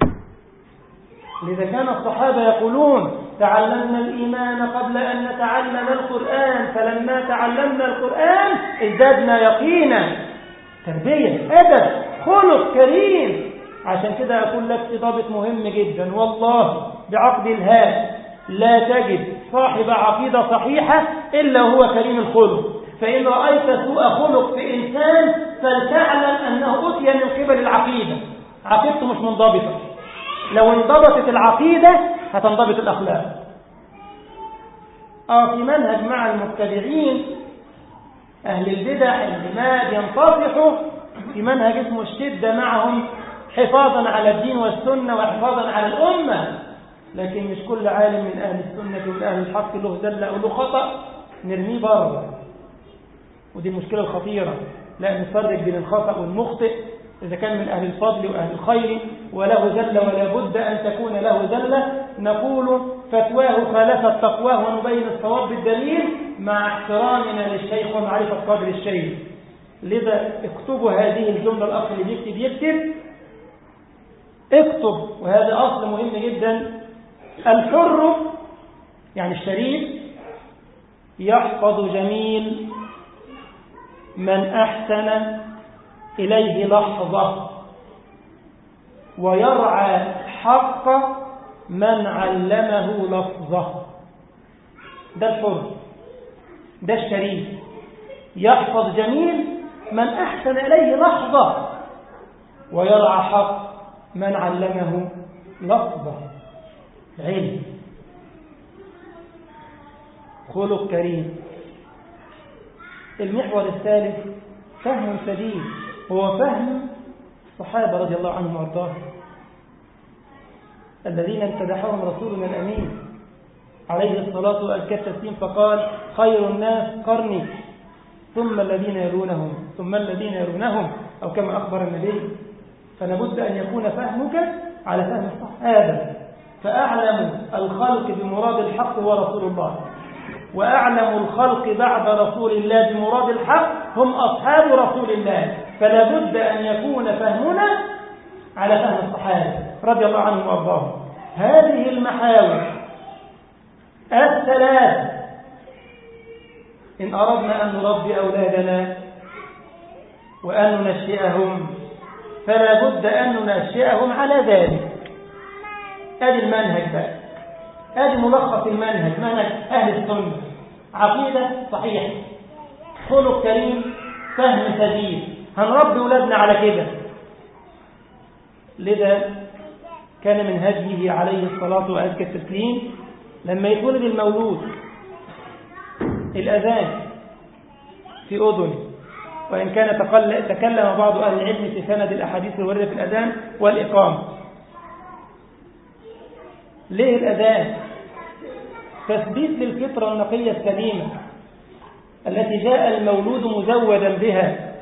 لذا كان الصحابة يقولون تعلمنا الإيمان قبل أن نتعلم القرآن فلما تعلمنا القرآن ازددنا يقينا تربية أدب خلق كريم عشان كده أقول لك في ضابط مهم جدا والله بعقد الهاء لا تجد صاحب عقيدة صحيحة إلا هو كريم الخلق فإن رأيت سوء خلق في إنسان فلتعلم أنه أتي من قبل العقيدة عقيدته مش منضبطة لو انضبطت العقيدة هتنضبط الأخلاق آه في منهج مع المبتدعين أهل البدع اللي ما بينتصحوا في منهج اسمه الشدة معهم حفاظا على الدين والسنة وحفاظا على الأمة لكن مش كل عالم من أهل السنة ومن أهل الحق له زلة أو له خطأ نرميه بره ودي المشكلة الخطيرة لا نفرق بين الخطأ والمخطئ إذا كان من أهل الفضل وأهل الخير وله زلة ولا بد أن تكون له زلة نقول فتواه خالفت تقواه ونبين الصواب بالدليل مع احترامنا للشيخ ومعرفة قدر الشيخ لذا اكتبوا هذه الجملة الأصل اللي بيكتب يكتب اكتب وهذا أصل مهم جدا الحر يعني الشريف يحفظ جميل من أحسن إليه لحظة ويرعى حق من علمه لفظة ده الحر ده الشريف يحفظ جميل من أحسن إليه لحظة ويرعى حق من علمه لفظة علم خلق كريم المحور الثالث فهم سديد هو فهم الصحابة رضي الله عنهم وارضاهم الذين امتدحهم رسولنا الأمين عليه الصلاة وأزكى التسليم فقال خير الناس قرني ثم الذين يلونهم ثم الذين يلونهم أو كما أخبر النبي فلابد أن يكون فهمك على فهم الصحابة فأعلم الخلق بمراد الحق هو رسول الله وأعلم الخلق بعد رسول الله بمراد الحق هم أصحاب رسول الله فلا بد أن يكون فهمنا على فهم الصحابة رضي الله عنهم وأرضاهم هذه المحاور الثلاث إن أردنا أن نربي أولادنا وأن ننشئهم فلا بد أن ننشئهم على ذلك هذه المنهج بقى هذه ملخص المنهج منهج أهل السنة عقيدة صحيحة خلق كريم فهم سديد هنربي أولادنا على كده لذا كان من هديه عليه الصلاة وأزكى التسليم لما يتولد المولود الأذان في أذن وإن كان تكلم بعض أهل العلم في سند الأحاديث الواردة في الأذان والإقامة ليه الأذان تثبيت للفطرة النقية السليمة التي جاء المولود مزودا بها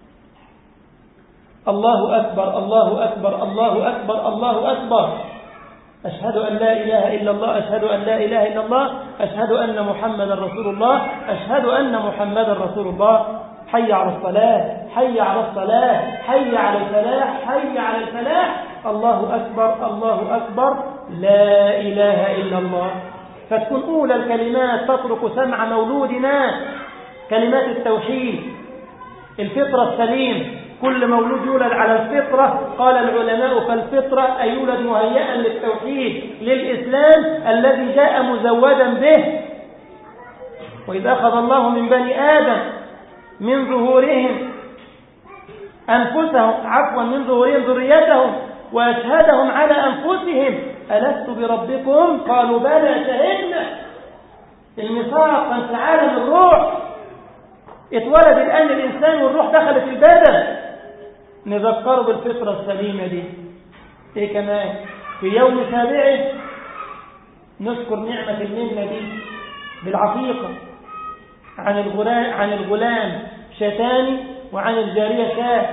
الله أكبر الله أكبر الله أكبر الله أكبر أشهد أن لا إله إلا الله أشهد أن لا إله إلا الله أشهد أن محمدا رسول الله أشهد أن محمدا رسول الله حي على الصلاة حي على الصلاة حي على الفلاح حي على الفلاح الله أكبر الله أكبر لا إله إلا الله فتكون أولى الكلمات تطرق سمع مولودنا كلمات التوحيد الفطرة السليم كل مولود يولد على الفطرة قال العلماء فالفطرة أي يولد مهيئا للتوحيد للإسلام الذي جاء مزودا به وإذا أخذ الله من بني آدم من ظهورهم أنفسهم عفوا من ظهورهم ذريتهم وأشهدهم على أنفسهم ألست بربكم قالوا بلى شهدنا الميثاق كان في عالم الروح اتولد الآن الإنسان والروح دخلت البدن نذكره بالفطرة السليمة دي ايه كمان في يوم سابعه نذكر نعمة المنة دي بالعقيقة عن الغلام عن الغلام شتان وعن الجارية شاه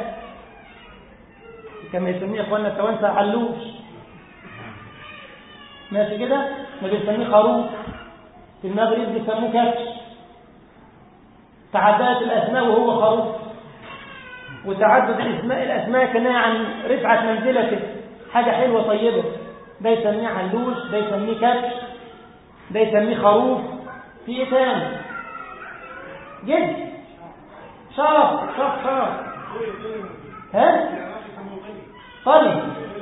كما يسميه اخواننا التوانسة علوش ماشي كده ما بنسميه خروف في المغرب بيسموه كبش تعددت الاسماء وهو خروف وتعدد الاسماء الاسماء كنايه عن رفعه منزلته حاجه حلوه طيبه ده يسميه علوش ده يسميه كبش ده يسميه خروف في ايه تاني جد شرف شرف شرف ها طري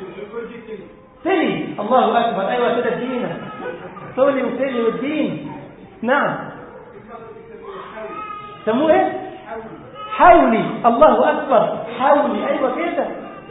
تلي الله اكبر ايوه كده الدين تولي وتلي والدين نعم سموه ايه حولي الله اكبر حولي ايوه كده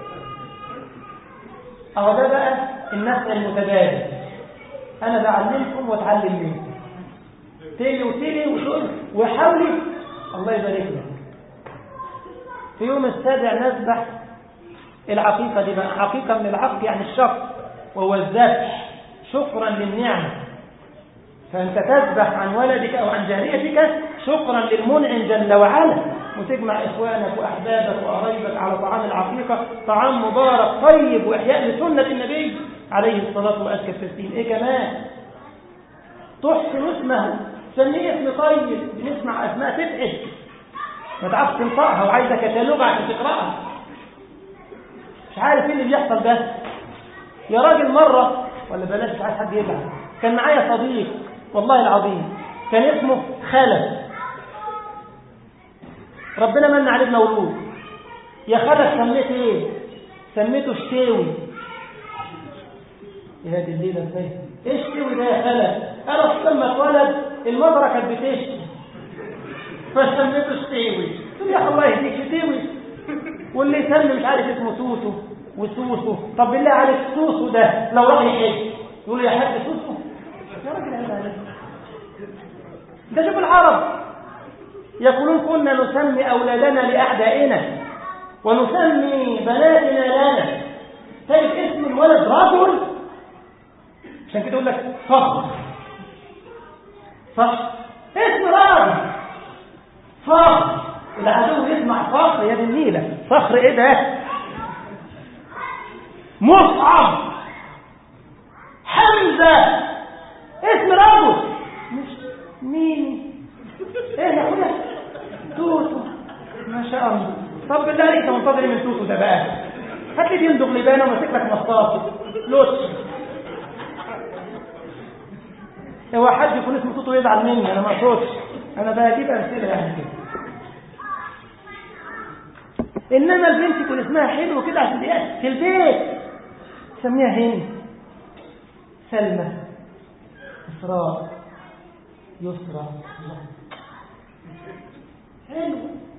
اهو ده بقى النفع المتبادل انا بعلمكم واتعلم منكم تلي وتلي وتقول وحولي الله يبارك لك في يوم السابع نذبح العقيقة دي بقى عقيقة من العقد يعني الشق وهو الذبح شكرا للنعمة فأنت تذبح عن ولدك أو عن جاريتك شكرا للمنعم جل وعلا وتجمع إخوانك وأحبابك وقرايبك على طعام العقيقة طعام مبارك طيب وإحياء لسنة النبي عليه الصلاة وأزكى التسليم إيه كمان تحسن اسمه سميه اسم طيب بنسمع أسماء تتعب ما تعرفش تنطقها وعايزة كتالوج عشان تقرأها مش عارف ايه اللي بيحصل ده يا راجل مرة ولا بلاش مش عايز حد يزعل كان معايا صديق والله العظيم كان اسمه خلف ربنا من عليه مولود يا خلف سميت ايه سميته شتاوي يا هذه الليلة ازاي ايه شتاوي ده يا خلف انا لما اتولد المطرة كانت بتشتي فسميته شتاوي قلت يا الله يهديك شتاوي واللي يسمي مش عارف اسمه توتو وسوسو طب بالله عليك سوسو ده لو راح يحج يقول يا حاج سوسو يا راجل عيب عليك ده شوف العرب يقولون كنا نسمي أولادنا لأعدائنا ونسمي بناتنا لنا طيب اسم الولد رجل عشان كده يقول لك فخر صح اسم راجل فخر العدو يسمع فخر يا دي النيلة فخر ايه ده مصعب حمزة اسم رجل مش مين ايه يا اخويا توتو ما شاء الله طب بالله عليك انت منتظر من توتو ده بقى هات لي دين دغلبانه وماسك لك مصاص لوتش هو حد يكون اسمه توتو يزعل مني انا ما اقصدش انا بجيب امثله يعني كده انما البنت يكون اسمها حلو كده عشان ايه في البيت سميها هند سلمى اسراء يسرى حلو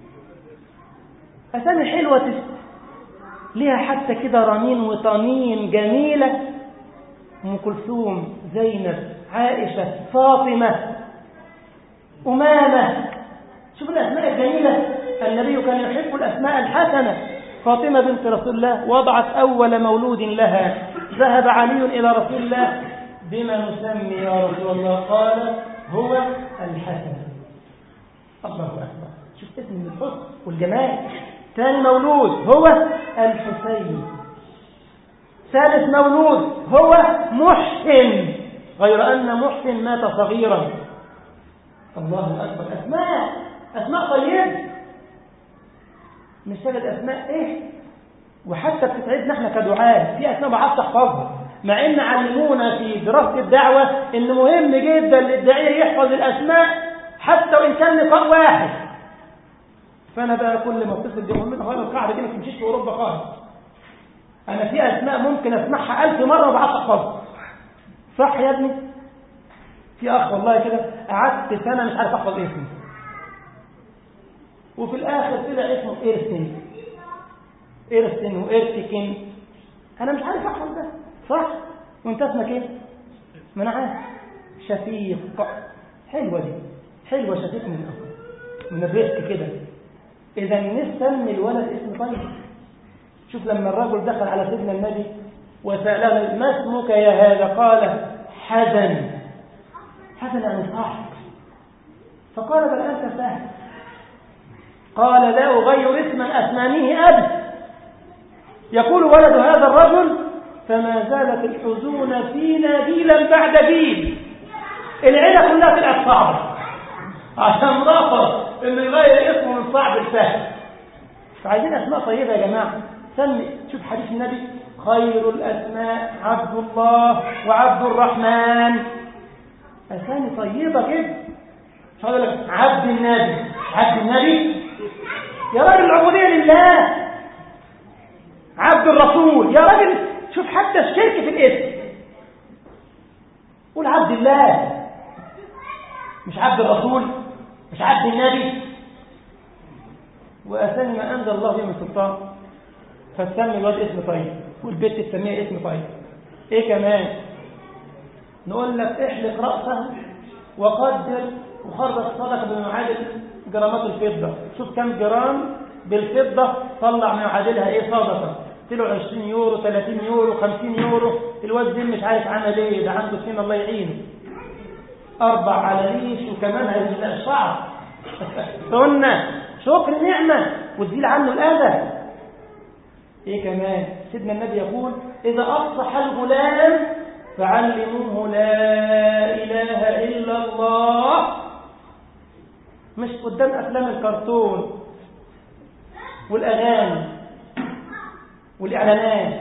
اسامي حلوه ليها حتى كده رنين وطنين جميله ام كلثوم زينب عائشه فاطمه امامه شوف الاسماء الجميله النبي كان يحب الأسماء الحسنة فاطمة بنت رسول الله وضعت أول مولود لها ذهب علي إلى رسول الله بما نسمي يا رسول الله قال هو الحسن الله أكبر شوف اسم من الحسن والجمال ثاني مولود هو الحسين ثالث مولود هو محسن غير أن محسن مات صغيرا الله أكبر أسماء أسماء طيبة مش ثلاث أسماء إيه وحتى بتتعبنا احنا كدعاء في أسماء ما عادش تحفظها مع ان علمونا في دراسة الدعوة ان مهم جدا للداعية يحفظ الأسماء حتى وإن كان لقاء واحد فأنا بقى كل ما اتصل بهم من غير القاعدة دي ما تمشيش في أوروبا خالص أنا في أسماء ممكن أسمعها ألف مرة وما بعرفش أحفظها صح يا ابني في أخ والله كده قعدت سنة مش عارف أحفظ اسمه وفي الآخر طلع اسمه إيرسن إيرسن وإيرتكن أنا مش عارف أحفظ ده صح وأنت اسمك إيه ما أنا عارف شفيق حلوة دي حلوة شفيق من الأخر من الرزق كده إذا نسمي الولد اسم طيب شوف لما الرجل دخل على سيدنا النبي وسأله ما اسمك يا هذا قال حزن حزن يعني صاحب فقال بل أنت سهل قال لا أغير اسما أسمانيه أبد يقول ولد هذا الرجل فما زالت الحزون فينا جيلا بعد جيل العيلة كلها طلعت صعبة عشان رفض ان يغير اسمه من صعب لسهل فعايزين اسماء طيبة يا جماعة سمي شوف حديث النبي خير الاسماء عبد الله وعبد الرحمن اسامي طيبة كده مش هقول لك عبد النبي عبد النبي يا راجل العبودية لله عبد الرسول يا راجل شوف حتى الشرك في الاسم قول عبد الله مش عبد الرسول مش عبد النبي وأسامي ما أنزل الله به من سلطان فتسمي الواد اسم طيب والبنت تسميها اسم طيب ايه كمان نقول لك احلق رأسه وقدر وخرج صدقة بمعادل جرامات الفضة شوف كم جرام بالفضة طلع من معادلها ايه صدقة طلعوا 20 يورو 30 يورو 50 يورو الواد دي مش عارف عمل ايه ده عنده سنين الله يعينه اربع علاليش وكمان هيزلق الشعر سنة شكر نعمة وتزيل عنه الأذى ايه كمان سيدنا النبي يقول اذا افصح الغلام فعلموه لا اله الا الله مش قدام افلام الكرتون والاغاني والاعلانات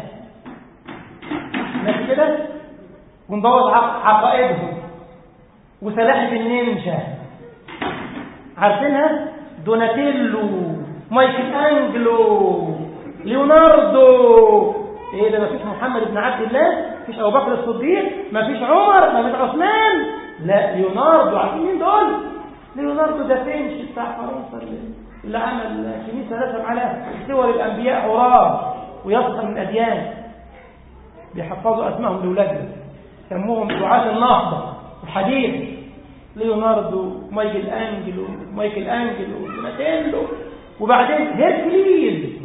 ماشي كده ونبوظ عقائدهم وسلاحف النينجا عارفينها دوناتيلو مايكل انجلو ليوناردو ايه ده مفيش محمد بن عبد الله مفيش ابو بكر الصديق مفيش عمر مفيش عثمان لا ليوناردو عارفين مين دول ليوناردو دا فينشي بتاع فرنسا اللي عمل كنيسه رسم على صور الانبياء عراه ويسخر من اديان بيحفظوا اسمائهم لاولادهم سموهم دعاة النهضه الحديث ليوناردو مايكل انجلو مايكل انجلو دوناتيلو وبعدين هيركليز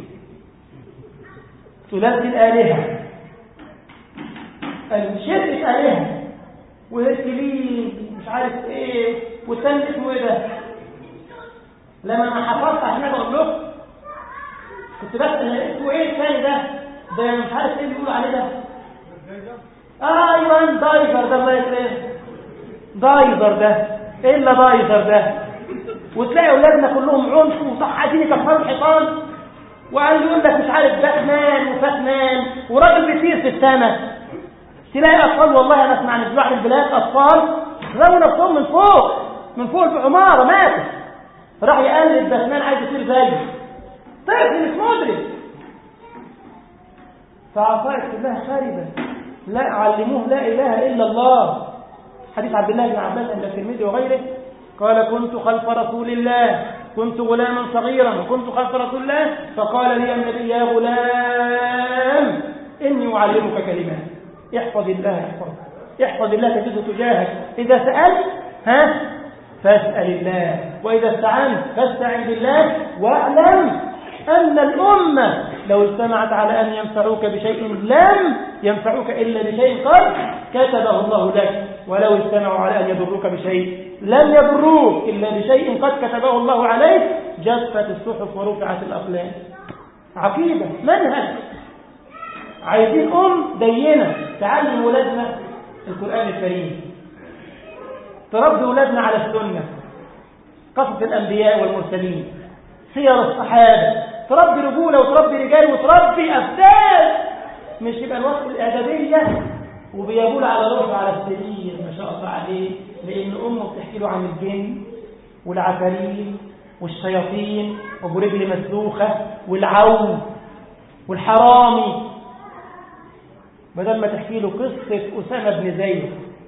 ثلاثي الآلهة شركة آلهة وهيركليز مش عارف ايه والثاني اسمه ايه ده لما انا حفظت عشان اقول له كنت بسأل اسمه ايه الثاني ده ده مش عارف ايه بيقولوا عليه ده آه ايوه دايفر ده الله يكرمه دايفر ده ايه الا دايفر ده وتلاقي اولادنا كلهم عنف وصح عايزين يكسروا الحيطان وقال يقول لك مش عارف باتمان وفاتمان وراجل بيطير في السماء تلاقي اطفال والله انا اسمع عن بعض البلاد اطفال رموا نفسهم من فوق من فوق بعماره ماتوا راح يقلد باتمان عايز يصير زيه طفل مش مدرك فعصاية كلها خاربة لا علموه لا اله الا الله حديث عبد الله بن عباس عند الترمذي وغيره قال كنت خلف رسول الله كنت غلاما صغيرا وكنت خلف رسول الله فقال لي النبي يا غلام إني أعلمك كلمات احفظ الله احفظ احفظ الله تجده تجاهك إذا سألت ها فاسأل الله وإذا استعنت فاستعن بالله واعلم أن الأمة لو اجتمعت على أن ينفعوك بشيء لم ينفعوك إلا بشيء قد كتبه الله لك ولو اجتمعوا على أن يضروك بشيء لم يضروك إلا بشيء قد كتبه الله عليك جفت الصحف ورفعت الأقلام عقيدة منهج عايزين أم دينة تعلم ولادنا القرآن الكريم تربي ولادنا على السنة قصص الأنبياء والمرسلين سير الصحابة تربي رجولة وتربي رجال وتربي أبدال مش يبقى الوصف الإعدادية وبيبول على روحه على السرير ما شاء الله عليه لأن أمه بتحكي له عن الجن والعفاريت والشياطين وابو رجل مسلوخة والعون والحرامي بدل ما تحكي له قصة أسامة بن زيد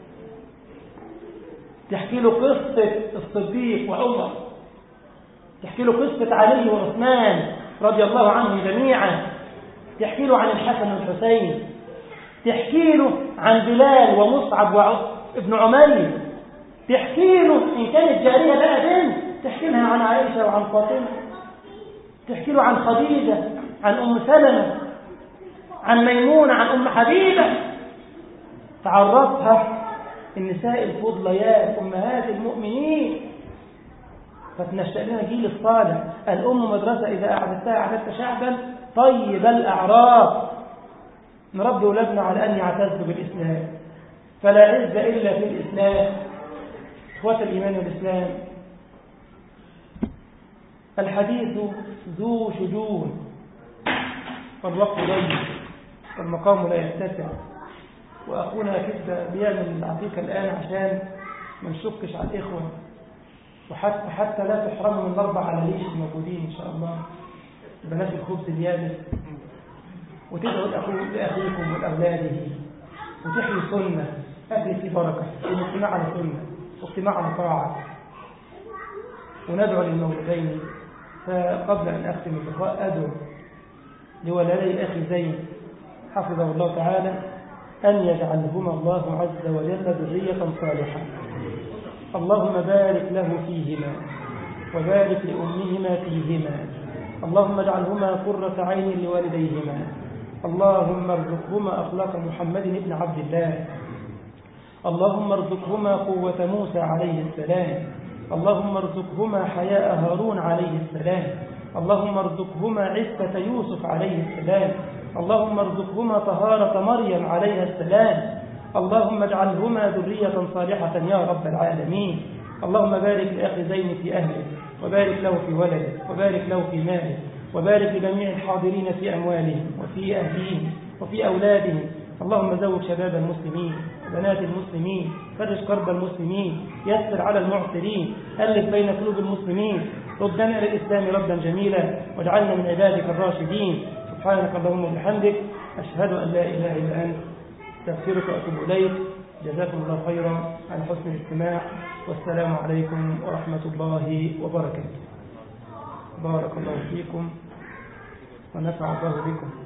تحكي له قصة الصديق وعمر تحكي له قصة علي وعثمان رضي الله عنهم جميعا تحكي له عن الحسن والحسين تحكي له عن بلال ومصعب وابن عمير تحكي له إن كانت جارية بقى بنت تحكي لها عن عائشة وعن فاطمة تحكي له عن خديجة عن أم سلمة عن ميمونة عن أم حبيبة تعرفها النساء الفضليات أمهات المؤمنين فتنشأ لنا جيل الصالح الأم مدرسة إذا أعددتها أعددت شعبا طيب الأعراض نربي أولادنا على أن يعتزوا بالإسلام فلا عز إلا في الإسلام إخوة الإيمان والإسلام الحديث ذو شجون والوقت ضيق والمقام لا يتسع وأخونا كده بيعمل العقيقة الآن عشان ما نشكش على الإخوة وحتى, حتى لا تحرموا من الأربع على ليش الموجودين إن شاء الله بنات الخبز اليابس وتدعوا لأخيكم ولأولاده وتحيي سنة أكل في بركة والاجتماع على سنة واجتماع على طاعة وندعو للمولدين فقبل أن أختم اللقاء أدعو لولدي أخي زين حفظه الله تعالى أن يجعلهما الله عز وجل ذرية صالحة اللهم بارك له فيهما وبارك لأمهما فيهما اللهم اجعلهما قرة عين لوالديهما اللهم ارزقهما أخلاق محمد بن عبد الله اللهم ارزقهما قوة موسى عليه السلام اللهم ارزقهما حياء هارون عليه السلام اللهم ارزقهما عفة يوسف عليه السلام اللهم ارزقهما طهارة مريم عليها السلام اللهم اجعلهما ذرية صالحة يا رب العالمين اللهم بارك لأخي زين في أهله وبارك له في ولده وبارك له في ماله وبارك لجميع الحاضرين في أموالهم وفي أهلهم وفي أولادهم اللهم زوج شباب المسلمين وبنات المسلمين فرج كرب المسلمين يسر على المعسرين ألف بين قلوب المسلمين ردنا للإسلام ردا جميلا واجعلنا من عبادك الراشدين سبحانك اللهم وبحمدك أشهد أن لا إله إلا أنت استغفرك وأتوب إليك جزاكم الله خيرا على حسن الاستماع والسلام عليكم ورحمة الله وبركاته بارك الله فيكم ونفع الله بكم